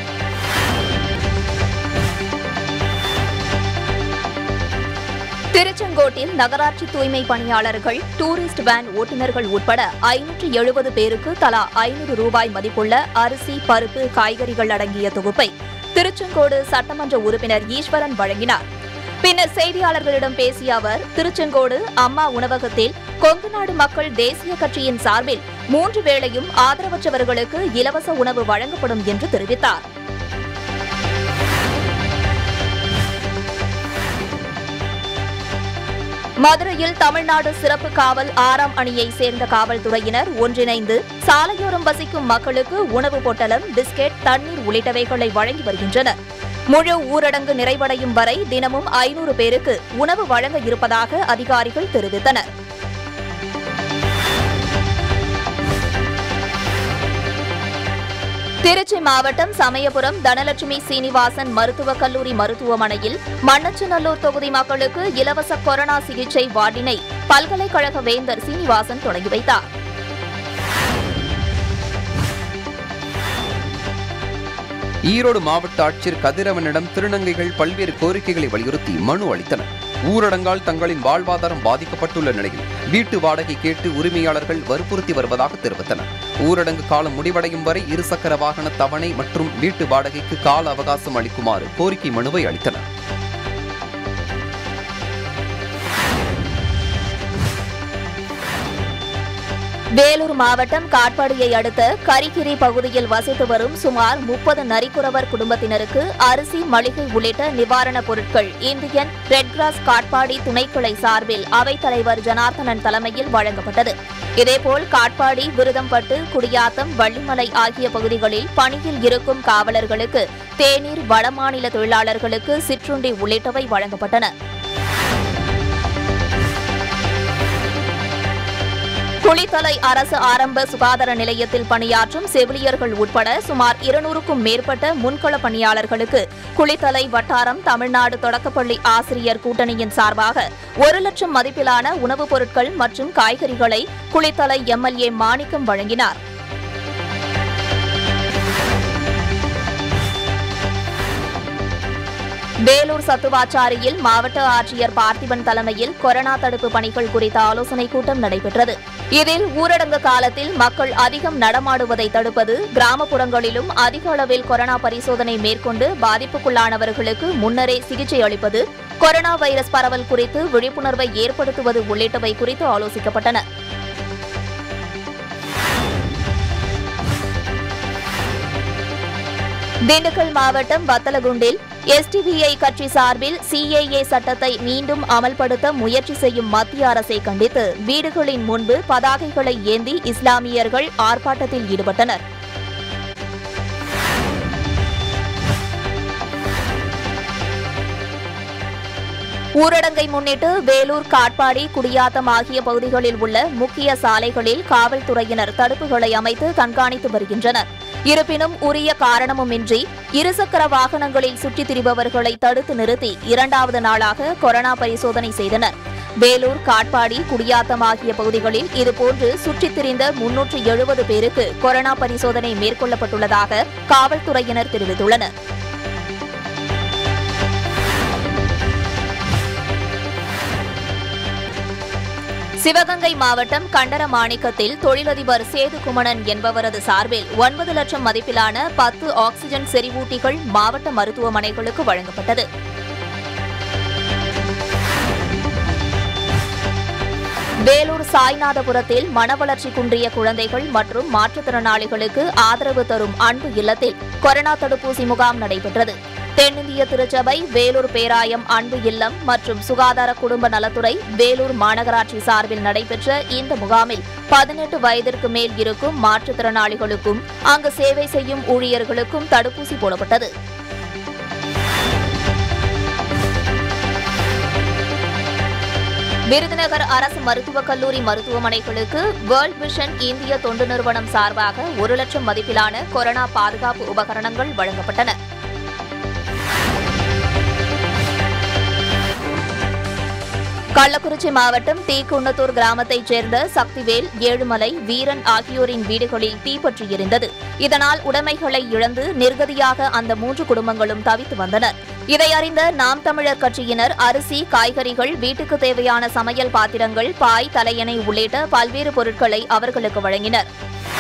திருச்செங்கோட்டில் நகராட்சி தூய்மை பணியாளர்கள் டூரிஸ்ட் வேன் ஓட்டுநர்கள் உட்பட ஐநூற்று எழுபது பேருக்கு தலா ஐநூறு ரூபாய் மதிப்புள்ள அரிசி பருப்பு காய்கறிகள் அடங்கிய தொகுப்பை திருச்செங்கோடு சட்டமன்ற உறுப்பினர் ஈஸ்வரன் வழங்கினார் பின்னர் செய்தியாளர்களிடம் பேசிய அவர் திருச்செங்கோடு அம்மா உணவகத்தில் கொங்குநாடு மக்கள் தேசிய கட்சியின் சார்பில் மூன்று வேளையும் ஆதரவற்றவர்களுக்கு இலவச உணவு வழங்கப்படும் என்று தெரிவித்தார் மதுரையில் தமிழ்நாடு சிறப்பு காவல் ஆறாம் அணியை சேர்ந்த காவல்துறையினர் ஒன்றிணைந்து சாலையோரம் வசிக்கும் மக்களுக்கு உணவு பொட்டலம் பிஸ்கெட் தண்ணீர் உள்ளிட்டவைகளை வழங்கி வருகின்றனர் முழு ஊரடங்கு நிறைவடையும் வரை தினமும் ஐநூறு பேருக்கு உணவு வழங்க இருப்பதாக அதிகாரிகள் தெரிவித்தனர் திருச்சி மாவட்டம் சமயபுரம் தனலட்சுமி சீனிவாசன் மருத்துவக் கல்லூரி மருத்துவமனையில் மண்ணச்சநல்லூர் தொகுதி மக்களுக்கு இலவச கொரோனா சிகிச்சை வார்டினை பல்கலைக்கழக வேந்தர் சீனிவாசன் தொடங்கி வைத்தார் ஈரோடு மாவட்ட ஆட்சியர் கதிரவனிடம் திருநங்கைகள் பல்வேறு கோரிக்கைகளை வலியுறுத்தி மனு அளித்தனர் ஊரடங்கால் தங்களின் வாழ்வாதாரம் பாதிக்கப்பட்டுள்ள நிலையில் வீட்டு வாடகை கேட்டு உரிமையாளர்கள் வற்புறுத்தி வருவதாக தெரிவித்தனர் ஊரடங்கு காலம் முடிவடையும் வரை இருசக்கர வாகன தவணை மற்றும் வீட்டு வாடகைக்கு கால அவகாசம் அளிக்குமாறு கோரிக்கை மனுவை அளித்தனர் வேலூர் மாவட்டம் காட்பாடியை அடுத்த கரிகிரி பகுதியில் வசித்து வரும் சுமார் முப்பது நரிக்குறவர் குடும்பத்தினருக்கு அரிசி மளிகை உள்ளிட்ட நிவாரணப் பொருட்கள் இந்தியன் ரெட் கிராஸ் காட்பாடி துணைக்கிளை சார்பில் அவைத்தலைவர் ஜனார்த்தனன் தலைமையில் வழங்கப்பட்டது இதேபோல் காட்பாடி விருதம்பட்டு குடியாத்தம் வள்ளிமலை ஆகிய பகுதிகளில் பணியில் இருக்கும் காவலர்களுக்கு தேநீர் வடமாநில தொழிலாளர்களுக்கு சிற்றுண்டி உள்ளிட்டவை வழங்கப்பட்டன குளித்தலை அரசு ஆரம்ப சுகாதார நிலையத்தில் பணியாற்றும் செவிலியர்கள் உட்பட சுமார் இருநூறுக்கும் மேற்பட்ட முன்கள பணியாளர்களுக்கு குளித்தலை வட்டாரம் தமிழ்நாடு தொடக்கப்பள்ளி ஆசிரியர் கூட்டணியின் சார்பாக ஒரு லட்சம் மதிப்பிலான உணவுப் பொருட்கள் மற்றும் காய்கறிகளை குளித்தலை எம்எல்ஏ மாணிக்கம் வழங்கினார் வேலூர் சத்துவாச்சாரியில் மாவட்ட ஆட்சியர் பார்த்திபன் தலைமையில் கொரோனா தடுப்பு பணிகள் குறித்த ஆலோசனைக் கூட்டம் நடைபெற்றது இதில் ஊரடங்கு காலத்தில் மக்கள் அதிகம் நடமாடுவதை தடுப்பது கிராமப்புறங்களிலும் அதிக அளவில் கொரோனா பரிசோதனை மேற்கொண்டு பாதிப்புக்குள்ளானவர்களுக்கு முன்னரே சிகிச்சை அளிப்பது கொரோனா வைரஸ் பரவல் குறித்து விழிப்புணர்வை ஏற்படுத்துவது உள்ளிட்டவை குறித்து ஆலோசிக்கப்பட்டன திண்டுக்கல் மாவட்டம் வத்தலகுண்டில் எஸ்டிபிஐ கட்சி சார்பில் சிஏஏ சட்டத்தை மீண்டும் அமல்படுத்த முயற்சி செய்யும் மத்திய அரசை கண்டித்து வீடுகளின் முன்பு பதாகைகளை ஏந்தி இஸ்லாமியர்கள் ஆர்ப்பாட்டத்தில் ஈடுபட்டனர் ஊரடங்கை முன்னிட்டு வேலூர் காட்பாடி குடியாத்தம் ஆகிய பகுதிகளில் உள்ள முக்கிய சாலைகளில் காவல்துறையினர் தடுப்புகளை அமைத்து கண்காணித்து வருகின்றனர் இருப்பினும் உரிய காரணமுமின்றி இருசக்கர வாகனங்களில் சுற்றித் திரிபவர்களை தடுத்து நிறுத்தி இரண்டாவது நாளாக கொரோனா பரிசோதனை செய்தனர் வேலூர் காட்பாடி குடியாத்தம் ஆகிய பகுதிகளில் இதுபோன்று சுற்றித் திரிந்த முன்னூற்று எழுபது பேருக்கு கொரோனா பரிசோதனை மேற்கொள்ளப்பட்டுள்ளதாக காவல்துறையினர் தெரிவித்துள்ளனர் சிவகங்கை மாவட்டம் கண்டரமாணிக்கத்தில் தொழிலதிபர் சேது குமணன் என்பவரது சார்பில் ஒன்பது லட்சம் மதிப்பிலான பத்து ஆக்ஸிஜன் செறிவூட்டிகள் மாவட்ட மருத்துவமனைகளுக்கு வழங்கப்பட்டது வேலூர் சாய்நாதபுரத்தில் மனவளர்ச்சி குன்றிய குழந்தைகள் மற்றும் மாற்றுத்திறனாளிகளுக்கு ஆதரவு தரும் அன்பு இல்லத்தில் கொரோனா தடுப்பூசி முகாம் நடைபெற்றது தென்னிந்திய திருச்சபை வேலூர் பேராயம் அன்பு இல்லம் மற்றும் சுகாதார குடும்ப நலத்துறை வேலூர் மாநகராட்சி சார்பில் நடைபெற்ற இந்த முகாமில் பதினெட்டு வயதிற்கு மேல் இருக்கும் மாற்றுத்திறனாளிகளுக்கும் அங்கு சேவை செய்யும் ஊழியர்களுக்கும் தடுப்பூசி போடப்பட்டது விருதுநகர் அரசு மருத்துவக் கல்லூரி மருத்துவமனைகளுக்கு வேர்ல்ட் விஷன் இந்திய தொண்டு நிறுவனம் சார்பாக ஒரு லட்சம் மதிப்பிலான கொரோனா பாதுகாப்பு உபகரணங்கள் வழங்கப்பட்டன கள்ளக்குறிச்சி மாவட்டம் தீக்குன்னத்தூர் கிராமத்தைச் சேர்ந்த சக்திவேல் ஏழுமலை வீரன் ஆகியோரின் வீடுகளில் தீப்பற்றி எரிந்தது இதனால் உடைமைகளை இழந்து நிர்கதியாக அந்த மூன்று குடும்பங்களும் தவித்து வந்தனர் இதை அறிந்த நாம் தமிழர் கட்சியினர் அரிசி காய்கறிகள் வீட்டுக்கு தேவையான சமையல் பாத்திரங்கள் பாய் தலையணை உள்ளிட்ட பல்வேறு பொருட்களை அவர்களுக்கு வழங்கினர்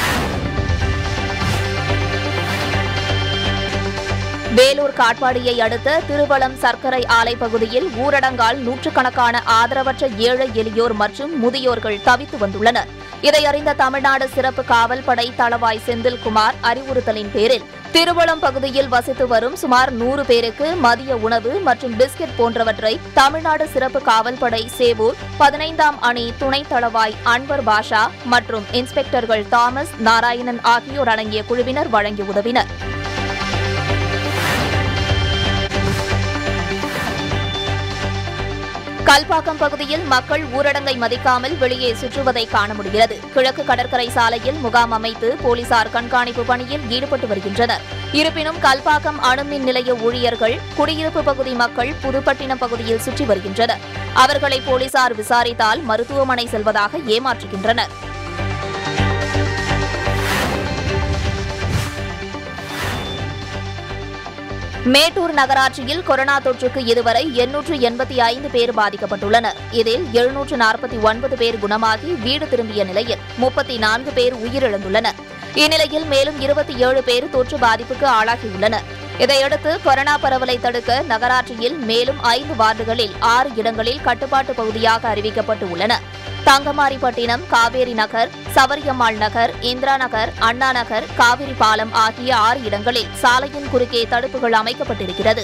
வேலூர் காட்பாடியை அடுத்த திருவளம் சர்க்கரை ஆலை பகுதியில் ஊரடங்கால் நூற்றுக்கணக்கான ஆதரவற்ற ஏழை எளியோர் மற்றும் முதியோர்கள் தவித்து வந்துள்ளனர் இதை அறிந்த தமிழ்நாடு சிறப்பு காவல் படை தளவாய் செந்தில்குமார் அறிவுறுத்தலின் பேரில் திருவளம் பகுதியில் வசித்து வரும் சுமார் நூறு பேருக்கு மதிய உணவு மற்றும் பிஸ்கெட் போன்றவற்றை தமிழ்நாடு சிறப்பு காவல் படை சேவூர் பதினைந்தாம் அணி துணை தளவாய் அன்வர் பாஷா மற்றும் இன்ஸ்பெக்டர்கள் தாமஸ் நாராயணன் ஆகியோர் அடங்கிய குழுவினர் வழங்கி உதவினர் கல்பாக்கம் பகுதியில் மக்கள் ஊரடங்கை மதிக்காமல் வெளியே சுற்றுவதை காண முடிகிறது கிழக்கு கடற்கரை சாலையில் முகாம் அமைத்து போலீசார் கண்காணிப்பு பணியில் ஈடுபட்டு வருகின்றனர் இருப்பினும் கல்பாக்கம் அணுமின் நிலைய ஊழியர்கள் குடியிருப்பு பகுதி மக்கள் புதுப்பட்டினம் பகுதியில் சுற்றி வருகின்றனர் அவர்களை போலீசார் விசாரித்தால் மருத்துவமனை செல்வதாக ஏமாற்றுகின்றனர் மேட்டூர் நகராட்சியில் கொரோனா தொற்றுக்கு இதுவரை எண்ணூற்று எண்பத்தி ஐந்து பேர் பாதிக்கப்பட்டுள்ளனர் இதில் எழுநூற்று நாற்பத்தி ஒன்பது பேர் குணமாகி வீடு திரும்பிய நிலையில் முப்பத்தி நான்கு பேர் உயிரிழந்துள்ளனர் இந்நிலையில் மேலும் இருபத்தி ஏழு பேர் தொற்று பாதிப்புக்கு ஆளாகியுள்ளனர் இதையடுத்து கொரோனா பரவலை தடுக்க நகராட்சியில் மேலும் ஐந்து வார்டுகளில் ஆறு இடங்களில் கட்டுப்பாட்டு பகுதியாக அறிவிக்கப்பட்டு உள்ளன தங்கமாரிப்பட்டினம் காவேரி நகர் சவரியம்மாள் நகர் இந்திரா நகர் அண்ணா நகர் காவிரி பாலம் ஆகிய ஆறு இடங்களில் சாலையின் குறுக்கே தடுப்புகள் அமைக்கப்பட்டிருக்கிறது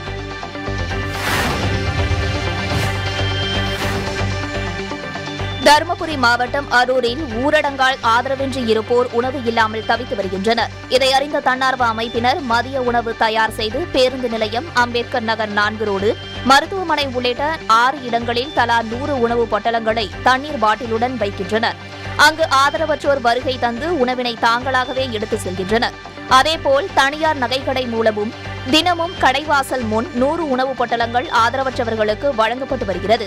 தருமபுரி மாவட்டம் அரூரில் ஊரடங்கால் ஆதரவின்றி இருப்போர் உணவு இல்லாமல் தவித்து வருகின்றனர் இதை அறிந்த தன்னார்வ அமைப்பினர் மதிய உணவு தயார் செய்து பேருந்து நிலையம் அம்பேத்கர் நகர் நான்கு ரோடு மருத்துவமனை உள்ளிட்ட ஆறு இடங்களில் தலா நூறு உணவு பொட்டலங்களை தண்ணீர் பாட்டிலுடன் வைக்கின்றனர் அங்கு ஆதரவற்றோர் வருகை தந்து உணவினை தாங்களாகவே எடுத்து செல்கின்றனர் அதேபோல் தனியார் நகைக்கடை மூலமும் தினமும் கடைவாசல் முன் நூறு உணவு பொட்டலங்கள் ஆதரவற்றவர்களுக்கு வழங்கப்பட்டு வருகிறது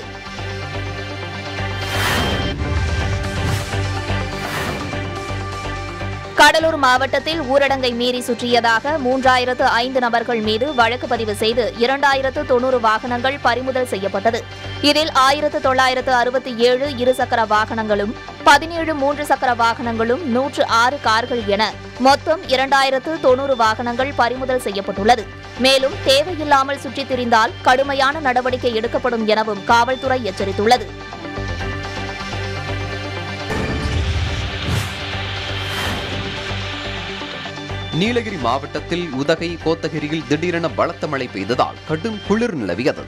கடலூர் மாவட்டத்தில் ஊரடங்கை மீறி சுற்றியதாக மூன்றாயிரத்து ஐந்து நபர்கள் மீது வழக்கு பதிவு செய்து இரண்டாயிரத்து தொன்னூறு வாகனங்கள் பறிமுதல் செய்யப்பட்டது இதில் ஆயிரத்து தொள்ளாயிரத்து அறுபத்தி ஏழு இருசக்கர வாகனங்களும் பதினேழு மூன்று சக்கர வாகனங்களும் நூற்று ஆறு கார்கள் என மொத்தம் இரண்டாயிரத்து தொன்னூறு வாகனங்கள் பறிமுதல் செய்யப்பட்டுள்ளது மேலும் தேவையில்லாமல் சுற்றித் திரிந்தால் கடுமையான நடவடிக்கை எடுக்கப்படும் எனவும் காவல்துறை எச்சரித்துள்ளது நீலகிரி மாவட்டத்தில் உதகை கோத்தகிரியில் திடீரென பலத்த மழை பெய்ததால் கடும் குளிர் நிலவியது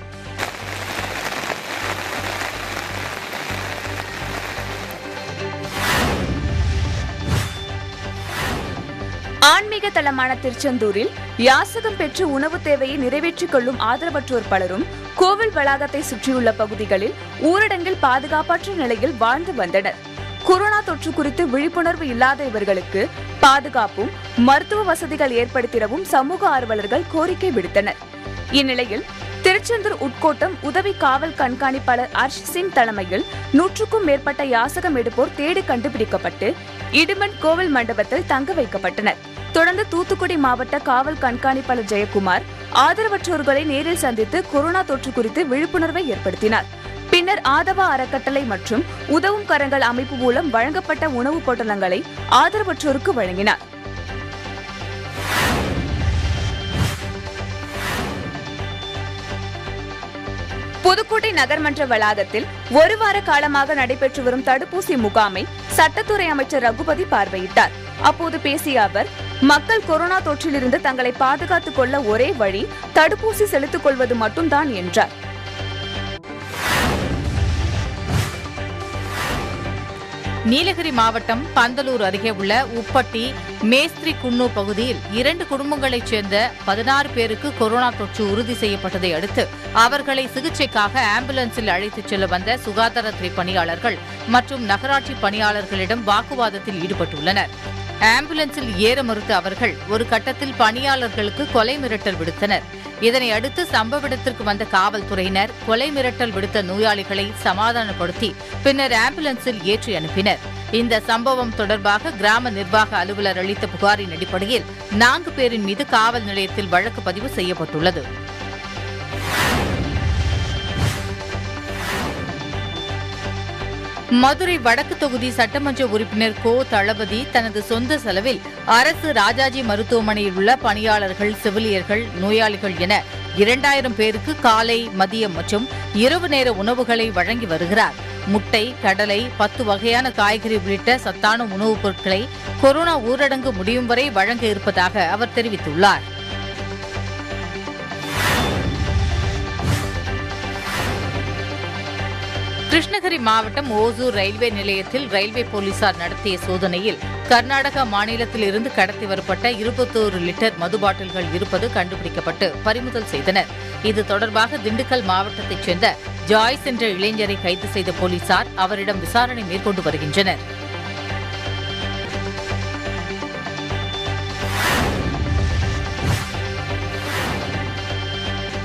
ஆன்மீக தலமான திருச்செந்தூரில் யாசகம் பெற்று உணவு தேவையை நிறைவேற்றிக் கொள்ளும் ஆதரவற்றோர் பலரும் கோவில் வளாகத்தை சுற்றியுள்ள பகுதிகளில் ஊரடங்கில் பாதுகாப்பற்ற நிலையில் வாழ்ந்து வந்தனர் கொரோனா தொற்று குறித்து விழிப்புணர்வு இல்லாத இவர்களுக்கு பாதுகாப்பும் மருத்துவ வசதிகள் ஏற்படுத்திடவும் சமூக ஆர்வலர்கள் கோரிக்கை விடுத்தனர் இந்நிலையில் திருச்செந்தூர் உட்கோட்டம் உதவி காவல் கண்காணிப்பாளர் ஹர்ஷ் சிங் தலைமையில் நூற்றுக்கும் மேற்பட்ட யாசகம் எடுப்போர் தேடி கண்டுபிடிக்கப்பட்டு இடுமன் கோவில் மண்டபத்தில் தங்க வைக்கப்பட்டனர் தொடர்ந்து தூத்துக்குடி மாவட்ட காவல் கண்காணிப்பாளர் ஜெயக்குமார் ஆதரவற்றோர்களை நேரில் சந்தித்து கொரோனா தொற்று குறித்து விழிப்புணர்வை ஏற்படுத்தினார் பின்னர் ஆதவா அறக்கட்டளை மற்றும் உதவும் கரங்கள் அமைப்பு மூலம் வழங்கப்பட்ட உணவுப் பொட்டலங்களை ஆதரவற்றோருக்கு வழங்கினார் புதுக்கோட்டை நகர்மன்ற வளாகத்தில் ஒரு வார காலமாக நடைபெற்று வரும் தடுப்பூசி முகாமை சட்டத்துறை அமைச்சர் ரகுபதி பார்வையிட்டார் அப்போது பேசிய அவர் மக்கள் கொரோனா தொற்றிலிருந்து தங்களை பாதுகாத்துக் கொள்ள ஒரே வழி தடுப்பூசி செலுத்திக் கொள்வது மட்டும்தான் என்றார் நீலகிரி மாவட்டம் பந்தலூர் அருகே உள்ள உப்பட்டி மேஸ்திரி குன்னு பகுதியில் இரண்டு குடும்பங்களைச் சேர்ந்த பதினாறு பேருக்கு கொரோனா தொற்று உறுதி செய்யப்பட்டதை அடுத்து அவர்களை சிகிச்சைக்காக ஆம்புலன்ஸில் அழைத்துச் செல்ல வந்த சுகாதாரத்துறை பணியாளர்கள் மற்றும் நகராட்சி பணியாளர்களிடம் வாக்குவாதத்தில் ஈடுபட்டுள்ளனர் ஆம்புலன்ஸில் ஏற மறுத்த அவர்கள் ஒரு கட்டத்தில் பணியாளர்களுக்கு கொலை மிரட்டல் விடுத்தனர் இதனை அடுத்து சம்பவ இடத்திற்கு வந்த காவல்துறையினர் கொலை மிரட்டல் விடுத்த நோயாளிகளை சமாதானப்படுத்தி பின்னர் ஆம்புலன்ஸில் ஏற்றி அனுப்பினர் இந்த சம்பவம் தொடர்பாக கிராம நிர்வாக அலுவலர் அளித்த புகாரின் அடிப்படையில் நான்கு பேரின் மீது காவல் நிலையத்தில் வழக்கு பதிவு செய்யப்பட்டுள்ளது மதுரை வடக்கு தொகுதி சட்டமன்ற உறுப்பினர் கோ தளபதி தனது சொந்த செலவில் அரசு ராஜாஜி மருத்துவமனையில் உள்ள பணியாளர்கள் செவிலியர்கள் நோயாளிகள் என இரண்டாயிரம் பேருக்கு காலை மதியம் மற்றும் இரவு நேர உணவுகளை வழங்கி வருகிறார் முட்டை கடலை பத்து வகையான காய்கறி உள்ளிட்ட சத்தான உணவுப் பொருட்களை கொரோனா ஊரடங்கு முடியும் வரை வழங்க இருப்பதாக அவர் தெரிவித்துள்ளார் கிருஷ்ணகிரி மாவட்டம் ஓசூர் ரயில்வே நிலையத்தில் ரயில்வே போலீசார் நடத்திய சோதனையில் கர்நாடகா மாநிலத்தில் இருந்து கடத்தி வரப்பட்ட இருபத்தோரு லிட்டர் மது பாட்டில்கள் இருப்பது கண்டுபிடிக்கப்பட்டு பறிமுதல் செய்தனர் இது தொடர்பாக திண்டுக்கல் மாவட்டத்தைச் சேர்ந்த ஜாய்ஸ் என்ற இளைஞரை கைது செய்த போலீசார் அவரிடம் விசாரணை மேற்கொண்டு வருகின்றனர்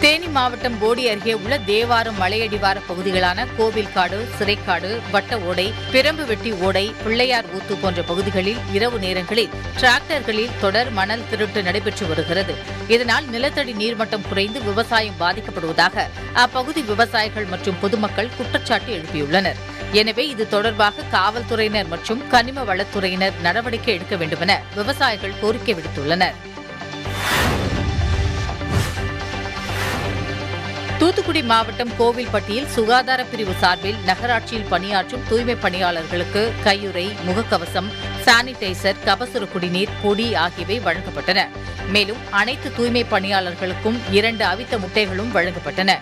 தேனி மாவட்டம் போடி அருகே உள்ள தேவாரம் மலையடிவார பகுதிகளான கோவில்காடு சிறைக்காடு வட்ட ஓடை பிரம்பு வெட்டி ஓடை பிள்ளையார் ஊத்து போன்ற பகுதிகளில் இரவு நேரங்களில் டிராக்டர்களில் தொடர் மணல் திருட்டு நடைபெற்று வருகிறது இதனால் நிலத்தடி நீர்மட்டம் குறைந்து விவசாயம் பாதிக்கப்படுவதாக அப்பகுதி விவசாயிகள் மற்றும் பொதுமக்கள் குற்றச்சாட்டு எழுப்பியுள்ளனர் எனவே இது தொடர்பாக காவல்துறையினர் மற்றும் கனிம வளத்துறையினர் நடவடிக்கை எடுக்க வேண்டுமென விவசாயிகள் கோரிக்கை விடுத்துள்ளனர் தூத்துக்குடி மாவட்டம் கோவில்பட்டியில் சுகாதார பிரிவு சார்பில் நகராட்சியில் பணியாற்றும் தூய்மை பணியாளர்களுக்கு கையுறை முகக்கவசம் சானிடைசர் கபசுர குடிநீர் பொடி ஆகியவை வழங்கப்பட்டன மேலும் அனைத்து தூய்மை பணியாளர்களுக்கும் இரண்டு அவித்த முட்டைகளும் வழங்கப்பட்டன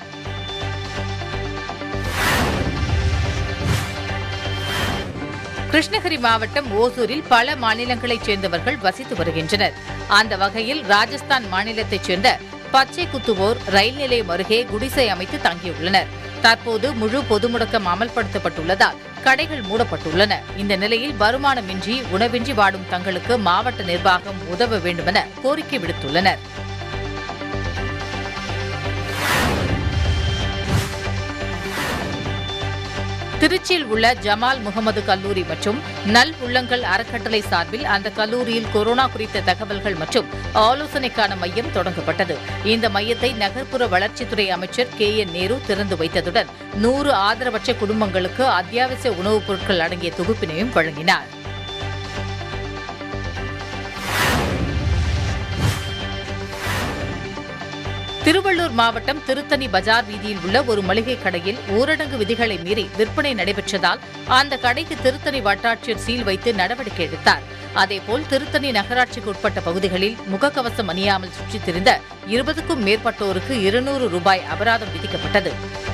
கிருஷ்ணகிரி மாவட்டம் ஓசூரில் பல மாநிலங்களைச் சேர்ந்தவர்கள் வசித்து வருகின்றனர் அந்த வகையில் ராஜஸ்தான் மாநிலத்தைச் சேர்ந்த பச்சை குத்துவோர் ரயில் நிலையம் அருகே குடிசை அமைத்து தங்கியுள்ளனர் தற்போது முழு பொது முடக்கம் அமல்படுத்தப்பட்டுள்ளதால் கடைகள் மூடப்பட்டுள்ளன இந்த நிலையில் வருமானமின்றி உணவின்றி வாடும் தங்களுக்கு மாவட்ட நிர்வாகம் உதவ வேண்டுமென கோரிக்கை விடுத்துள்ளனர் திருச்சியில் உள்ள ஜமால் முகமது கல்லூரி மற்றும் நல் உள்ளங்கள் அறக்கட்டளை சார்பில் அந்த கல்லூரியில் கொரோனா குறித்த தகவல்கள் மற்றும் ஆலோசனைக்கான மையம் தொடங்கப்பட்டது இந்த மையத்தை நகர்ப்புற வளர்ச்சித்துறை அமைச்சர் கே என் நேரு திறந்து வைத்ததுடன் நூறு ஆதரவற்ற குடும்பங்களுக்கு அத்தியாவசிய உணவுப் பொருட்கள் அடங்கிய தொகுப்பினையும் வழங்கினார் திருவள்ளூர் மாவட்டம் திருத்தணி பஜார் வீதியில் உள்ள ஒரு மளிகை கடையில் ஊரடங்கு விதிகளை மீறி விற்பனை நடைபெற்றதால் அந்த கடைக்கு திருத்தணி வட்டாட்சியர் சீல் வைத்து நடவடிக்கை எடுத்தார் அதேபோல் திருத்தணி நகராட்சிக்கு உட்பட்ட பகுதிகளில் முகக்கவசம் அணியாமல் சுற்றித் திரிந்த இருபதுக்கும் மேற்பட்டோருக்கு இருநூறு ரூபாய் அபராதம் விதிக்கப்பட்டது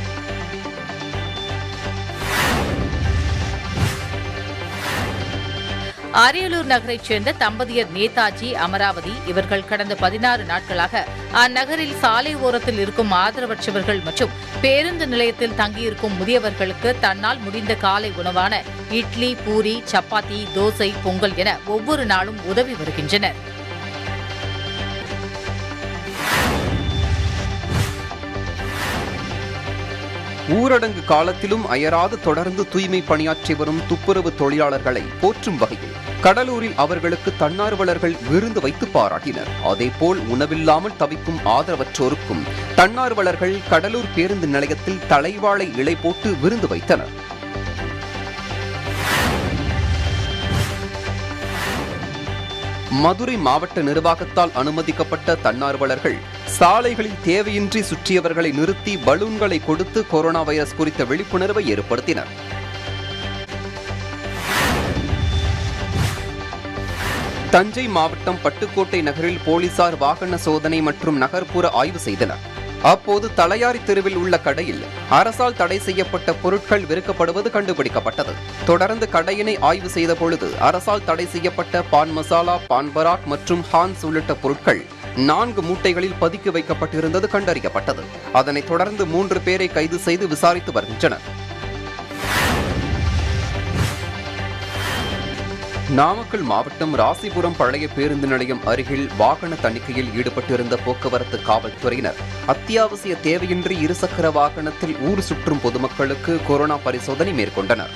அரியலூர் நகரைச் சேர்ந்த தம்பதியர் நேதாஜி அமராவதி இவர்கள் கடந்த பதினாறு நாட்களாக அந்நகரில் சாலை ஓரத்தில் இருக்கும் ஆதரவற்றவர்கள் மற்றும் பேருந்து நிலையத்தில் தங்கியிருக்கும் முதியவர்களுக்கு தன்னால் முடிந்த காலை உணவான இட்லி பூரி சப்பாத்தி தோசை பொங்கல் என ஒவ்வொரு நாளும் உதவி வருகின்றனர் ஊரடங்கு காலத்திலும் அயராது தொடர்ந்து தூய்மை பணியாற்றி வரும் துப்புரவு தொழிலாளர்களை போற்றும் வகையில் கடலூரில் அவர்களுக்கு தன்னார்வலர்கள் விருந்து வைத்து பாராட்டினர் அதேபோல் உணவில்லாமல் தவிக்கும் ஆதரவற்றோருக்கும் தன்னார்வலர்கள் கடலூர் பேருந்து நிலையத்தில் தலைவாழை இலை போட்டு விருந்து வைத்தனர் மதுரை மாவட்ட நிர்வாகத்தால் அனுமதிக்கப்பட்ட தன்னார்வலர்கள் சாலைகளில் தேவையின்றி சுற்றியவர்களை நிறுத்தி பலூன்களை கொடுத்து கொரோனா வைரஸ் குறித்த விழிப்புணர்வை ஏற்படுத்தினர் தஞ்சை மாவட்டம் பட்டுக்கோட்டை நகரில் போலீசார் வாகன சோதனை மற்றும் நகர்ப்புற ஆய்வு செய்தனர் அப்போது தலையாரி தெருவில் உள்ள கடையில் அரசால் தடை செய்யப்பட்ட பொருட்கள் விற்கப்படுவது கண்டுபிடிக்கப்பட்டது தொடர்ந்து கடையினை ஆய்வு செய்த பொழுது அரசால் தடை செய்யப்பட்ட பான் மசாலா பான் பராக் மற்றும் ஹான்ஸ் உள்ளிட்ட பொருட்கள் நான்கு மூட்டைகளில் பதுக்கி வைக்கப்பட்டிருந்தது கண்டறியப்பட்டது அதனைத் தொடர்ந்து மூன்று பேரை கைது செய்து விசாரித்து வருகின்றனர் நாமக்கல் மாவட்டம் ராசிபுரம் பழைய பேருந்து நிலையம் அருகில் வாகன தணிக்கையில் ஈடுபட்டிருந்த போக்குவரத்து காவல்துறையினர் அத்தியாவசிய தேவையின்றி இருசக்கர வாகனத்தில் ஊர் சுற்றும் பொதுமக்களுக்கு கொரோனா பரிசோதனை மேற்கொண்டனர்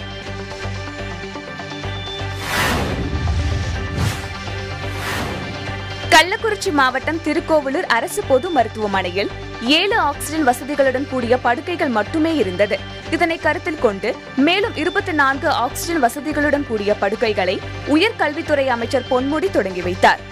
கள்ளக்குறிச்சி மாவட்டம் திருக்கோவிலூர் அரசு பொது மருத்துவமனையில் ஏழு ஆக்சிஜன் வசதிகளுடன் கூடிய படுக்கைகள் மட்டுமே இருந்தது இதனை கருத்தில் கொண்டு மேலும் இருபத்தி நான்கு ஆக்சிஜன் வசதிகளுடன் கூடிய படுக்கைகளை உயர்கல்வித்துறை அமைச்சர் பொன்முடி தொடங்கி வைத்தார்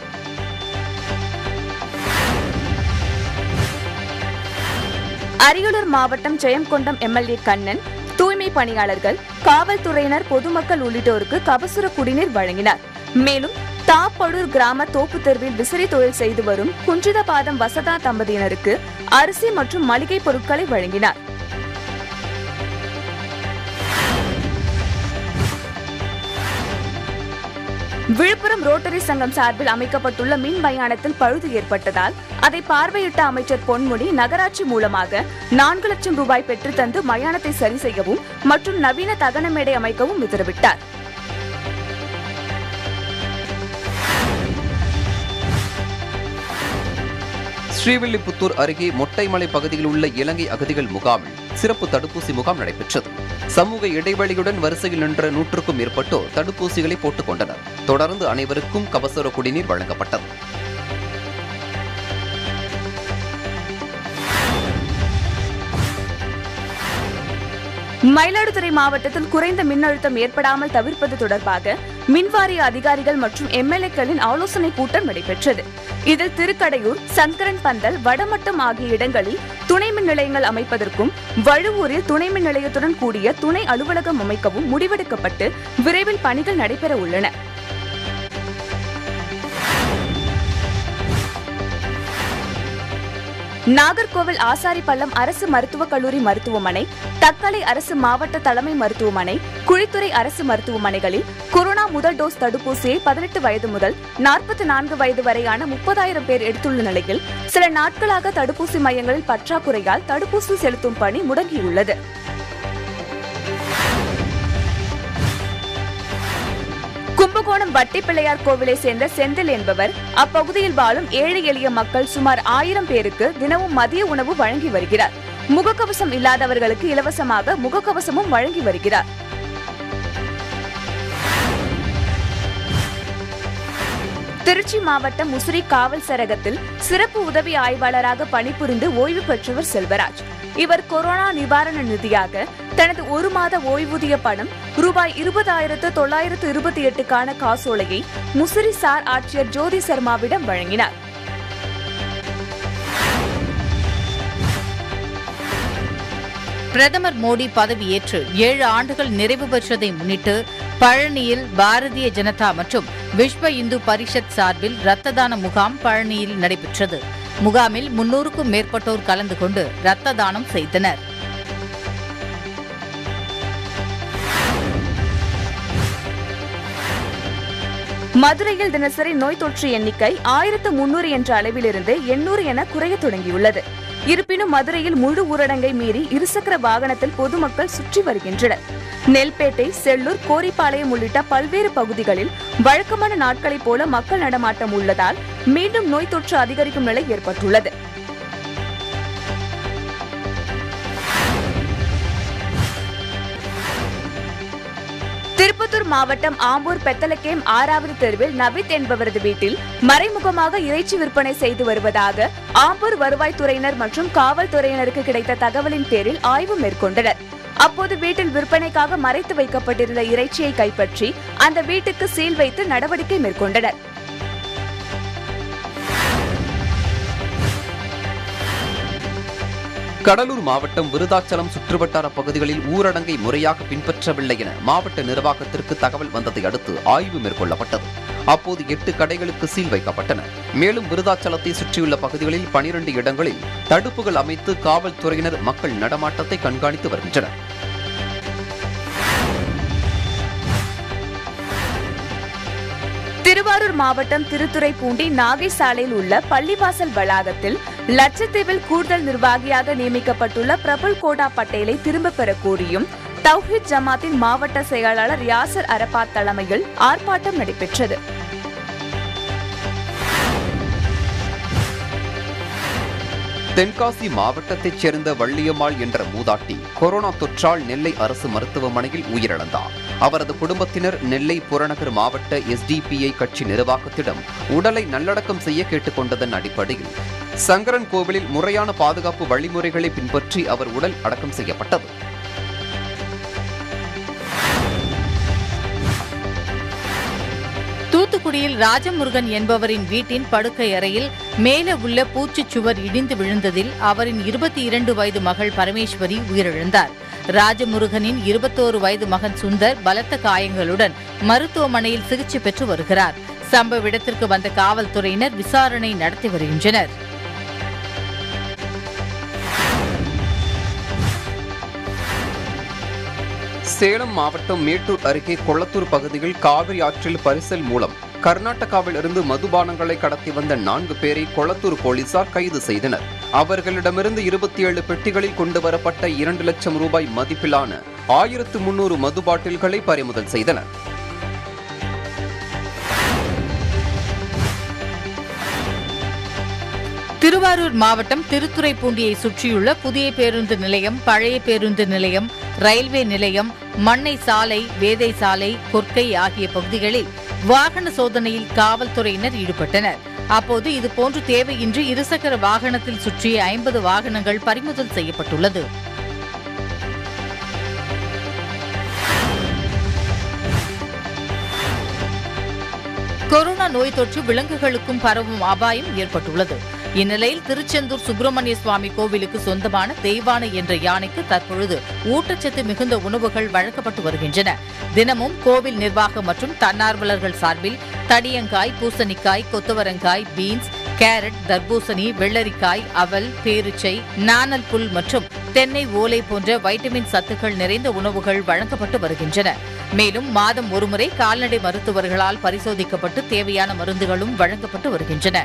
அரியலூர் மாவட்டம் ஜெயங்கொண்டம் எம்எல்ஏ கண்ணன் தூய்மை பணியாளர்கள் காவல்துறையினர் பொதுமக்கள் உள்ளிட்டோருக்கு கபசுர குடிநீர் வழங்கினார் மேலும் தாப்படூர் கிராம தோப்பு தெருவில் விசிறி தொழில் செய்து வரும் குஞ்சிதபாதம் வசதா தம்பதியினருக்கு அரிசி மற்றும் மளிகை பொருட்களை வழங்கினார் விழுப்புரம் ரோட்டரி சங்கம் சார்பில் அமைக்கப்பட்டுள்ள மின் மயானத்தில் பழுது ஏற்பட்டதால் அதை பார்வையிட்ட அமைச்சர் பொன்முடி நகராட்சி மூலமாக நான்கு லட்சம் ரூபாய் பெற்றுத்தந்து மயானத்தை சரி செய்யவும் மற்றும் நவீன தகன மேடை அமைக்கவும் உத்தரவிட்டார் ஸ்ரீவில்லிபுத்தூர் அருகே மொட்டைமலை பகுதியில் உள்ள இலங்கை அகதிகள் முகாமில் சிறப்பு தடுப்பூசி முகாம் நடைபெற்றது சமூக இடைவெளியுடன் வரிசையில் நின்ற நூற்றுக்கும் மேற்பட்டோர் தடுப்பூசிகளை போட்டுக் கொண்டனர் தொடர்ந்து அனைவருக்கும் கபசுர குடிநீர் வழங்கப்பட்டது மயிலாடுதுறை மாவட்டத்தில் குறைந்த மின்னழுத்தம் ஏற்படாமல் தவிர்ப்பது தொடர்பாக மின்வாரிய அதிகாரிகள் மற்றும் எம்எல்ஏக்களின் ஆலோசனை கூட்டம் நடைபெற்றது இதில் திருக்கடையூர் சங்கரன் பந்தல் வடமட்டம் ஆகிய இடங்களில் துணை மின் நிலையங்கள் அமைப்பதற்கும் வழுவூரில் துணை மின் நிலையத்துடன் கூடிய துணை அலுவலகம் அமைக்கவும் முடிவெடுக்கப்பட்டு விரைவில் பணிகள் நடைபெற உள்ளன நாகர்கோவில் ஆசாரிப்பள்ளம் அரசு மருத்துவக் கல்லூரி மருத்துவமனை தக்கலை அரசு மாவட்ட தலைமை மருத்துவமனை குழித்துறை அரசு மருத்துவமனைகளில் கொரோனா முதல் டோஸ் தடுப்பூசியை பதினெட்டு வயது முதல் நாற்பத்தி நான்கு வயது வரையான முப்பதாயிரம் பேர் எடுத்துள்ள நிலையில் சில நாட்களாக தடுப்பூசி மையங்களில் பற்றாக்குறையால் தடுப்பூசி செலுத்தும் பணி முடங்கியுள்ளது கும்பகோணம் வட்டிப்பிள்ளையார் கோவிலை சேர்ந்த செந்தில் என்பவர் அப்பகுதியில் வாழும் ஏழை எளிய மக்கள் சுமார் ஆயிரம் பேருக்கு தினமும் மதிய உணவு வழங்கி வருகிறார் முகக்கவசம் இல்லாதவர்களுக்கு இலவசமாக முகக்கவசமும் வழங்கி வருகிறார் திருச்சி மாவட்டம் முசிறி காவல் சரகத்தில் சிறப்பு உதவி ஆய்வாளராக பணிபுரிந்து ஓய்வு பெற்றவர் செல்வராஜ் இவர் கொரோனா நிவாரண நிதியாக தனது ஒரு மாத ஓய்வூதிய பணம் ரூபாய் இருபதாயிரத்து தொள்ளாயிரத்து இருபத்தி எட்டுக்கான காசோலையை முசிறி சார் ஆட்சியர் ஜோதி சர்மாவிடம் வழங்கினார் பிரதமர் மோடி பதவியேற்று ஏழு ஆண்டுகள் நிறைவு பெற்றதை முன்னிட்டு பழனியில் பாரதிய ஜனதா மற்றும் விஸ்வ இந்து பரிஷத் சார்பில் இரத்த தான முகாம் பழனியில் நடைபெற்றது முகாமில் முன்னூறுக்கும் மேற்பட்டோர் கலந்து கொண்டு இரத்த தானம் செய்தனர் மதுரையில் தினசரி நோய் தொற்று எண்ணிக்கை ஆயிரத்து முன்னூறு என்ற அளவிலிருந்து எண்ணூறு என குறைய தொடங்கியுள்ளது இருப்பினும் மதுரையில் முழு ஊரடங்கை மீறி இருசக்கர வாகனத்தில் பொதுமக்கள் சுற்றி வருகின்றனர் நெல்பேட்டை செல்லூர் கோரிப்பாளையம் உள்ளிட்ட பல்வேறு பகுதிகளில் வழக்கமான நாட்களைப் போல மக்கள் நடமாட்டம் உள்ளதால் மீண்டும் நோய் தொற்று அதிகரிக்கும் நிலை ஏற்பட்டுள்ளது திருப்பத்தூர் மாவட்டம் ஆம்பூர் பெத்தலக்கேம் ஆறாவது தெருவில் நவித் என்பவரது வீட்டில் மறைமுகமாக இறைச்சி விற்பனை செய்து வருவதாக ஆம்பூர் வருவாய்த்துறையினர் மற்றும் காவல்துறையினருக்கு கிடைத்த தகவலின் பேரில் ஆய்வு மேற்கொண்டனர் அப்போது வீட்டில் விற்பனைக்காக மறைத்து வைக்கப்பட்டிருந்த இறைச்சியை கைப்பற்றி அந்த வீட்டுக்கு சீல் வைத்து நடவடிக்கை மேற்கொண்டனர் கடலூர் மாவட்டம் விருதாச்சலம் சுற்றுவட்டார பகுதிகளில் ஊரடங்கை முறையாக பின்பற்றவில்லை என மாவட்ட நிர்வாகத்திற்கு தகவல் வந்ததை அடுத்து ஆய்வு மேற்கொள்ளப்பட்டது அப்போது எட்டு கடைகளுக்கு சீல் வைக்கப்பட்டன மேலும் விருதாச்சலத்தை சுற்றியுள்ள பகுதிகளில் பனிரெண்டு இடங்களில் தடுப்புகள் அமைத்து காவல்துறையினர் மக்கள் நடமாட்டத்தை கண்காணித்து வருகின்றனர் திருவாரூர் மாவட்டம் திருத்துறைப்பூண்டி நாகை சாலையில் உள்ள பள்ளிவாசல் வளாகத்தில் லட்சத்தீவில் கூடுதல் நிர்வாகியாக நியமிக்கப்பட்டுள்ள பிரபுல் கோடா பட்டேலை திரும்பப் பெற கோரியும் தௌஹித் ஜமாத்தின் மாவட்ட செயலாளர் யாசர் அரபாத் தலைமையில் ஆர்ப்பாட்டம் நடைபெற்றது தென்காசி மாவட்டத்தைச் சேர்ந்த வள்ளியம்மாள் என்ற மூதாட்டி கொரோனா தொற்றால் நெல்லை அரசு மருத்துவமனையில் உயிரிழந்தார் அவரது குடும்பத்தினர் நெல்லை புறநகர் மாவட்ட எஸ்டிபிஐ கட்சி நிர்வாகத்திடம் உடலை நல்லடக்கம் செய்ய கேட்டுக்கொண்டதன் அடிப்படையில் சங்கரன் கோவிலில் முறையான பாதுகாப்பு வழிமுறைகளை பின்பற்றி அவர் உடல் அடக்கம் செய்யப்பட்டது தூத்துக்குடியில் ராஜமுருகன் என்பவரின் வீட்டின் படுக்கை அறையில் மேலே உள்ள பூச்சுச் சுவர் இடிந்து விழுந்ததில் அவரின் இருபத்தி இரண்டு வயது மகள் பரமேஸ்வரி உயிரிழந்தார் ராஜமுருகனின் இருபத்தோரு வயது மகன் சுந்தர் பலத்த காயங்களுடன் மருத்துவமனையில் சிகிச்சை பெற்று வருகிறார் சம்பவ இடத்திற்கு வந்த காவல்துறையினர் விசாரணை நடத்தி வருகின்றனர் சேலம் மாவட்டம் மேட்டூர் அருகே கொளத்தூர் பகுதியில் காவிரி ஆற்றில் பரிசல் மூலம் கர்நாடகாவில் இருந்து மதுபானங்களை கடத்தி வந்த நான்கு பேரை கொளத்தூர் போலீசார் கைது செய்தனர் அவர்களிடமிருந்து இருபத்தி ஏழு பெட்டிகளில் கொண்டு வரப்பட்ட இரண்டு லட்சம் ரூபாய் மதிப்பிலான ஆயிரத்து முன்னூறு மது பாட்டில்களை பறிமுதல் செய்தனர் திருவள்ளூர் திருவாரூர் மாவட்டம் திருத்துறைப்பூண்டியை சுற்றியுள்ள புதிய பேருந்து நிலையம் பழைய பேருந்து நிலையம் ரயில்வே நிலையம் மண்ணை சாலை வேதை சாலை கொற்கை ஆகிய பகுதிகளில் வாகன சோதனையில் காவல்துறையினர் ஈடுபட்டனர் அப்போது இதுபோன்று தேவையின்றி இருசக்கர வாகனத்தில் சுற்றிய ஐம்பது வாகனங்கள் பறிமுதல் செய்யப்பட்டுள்ளது கொரோனா நோய் தொற்று விலங்குகளுக்கும் பரவும் அபாயம் ஏற்பட்டுள்ளது இந்நிலையில் திருச்செந்தூர் சுப்பிரமணிய சுவாமி கோவிலுக்கு சொந்தமான தெய்வானை என்ற யானைக்கு தற்பொழுது ஊட்டச்சத்து மிகுந்த உணவுகள் வழங்கப்பட்டு வருகின்றன தினமும் கோவில் நிர்வாகம் மற்றும் தன்னார்வலர்கள் சார்பில் தடியங்காய் பூசணிக்காய் கொத்தவரங்காய் பீன்ஸ் கேரட் தர்பூசணி வெள்ளரிக்காய் அவல் பேரிச்சை நாணல் புல் மற்றும் தென்னை ஓலை போன்ற வைட்டமின் சத்துக்கள் நிறைந்த உணவுகள் வழங்கப்பட்டு வருகின்றன மேலும் மாதம் ஒருமுறை கால்நடை மருத்துவர்களால் பரிசோதிக்கப்பட்டு தேவையான மருந்துகளும் வழங்கப்பட்டு வருகின்றன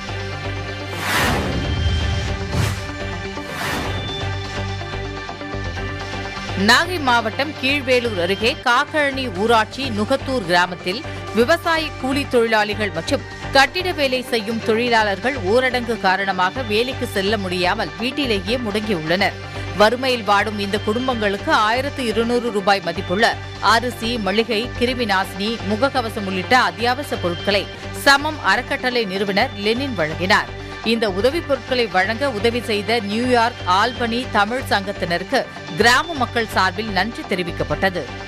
நாகை மாவட்டம் கீழ்வேலூர் அருகே காக்கழனி ஊராட்சி நுகத்தூர் கிராமத்தில் விவசாய கூலி தொழிலாளிகள் மற்றும் கட்டிட வேலை செய்யும் தொழிலாளர்கள் ஊரடங்கு காரணமாக வேலைக்கு செல்ல முடியாமல் வீட்டிலேயே முடங்கியுள்ளனர் வறுமையில் வாடும் இந்த குடும்பங்களுக்கு ஆயிரத்து இருநூறு ரூபாய் மதிப்புள்ள அரிசி மளிகை கிருமி நாசினி முகக்கவசம் உள்ளிட்ட அத்தியாவசிய பொருட்களை சமம் அறக்கட்டளை நிறுவனர் லெனின் வழங்கினார் இந்த உதவிப் பொருட்களை வழங்க உதவி செய்த நியூயார்க் ஆல்பனி தமிழ் சங்கத்தினருக்கு கிராம மக்கள் சார்பில் நன்றி தெரிவிக்கப்பட்டது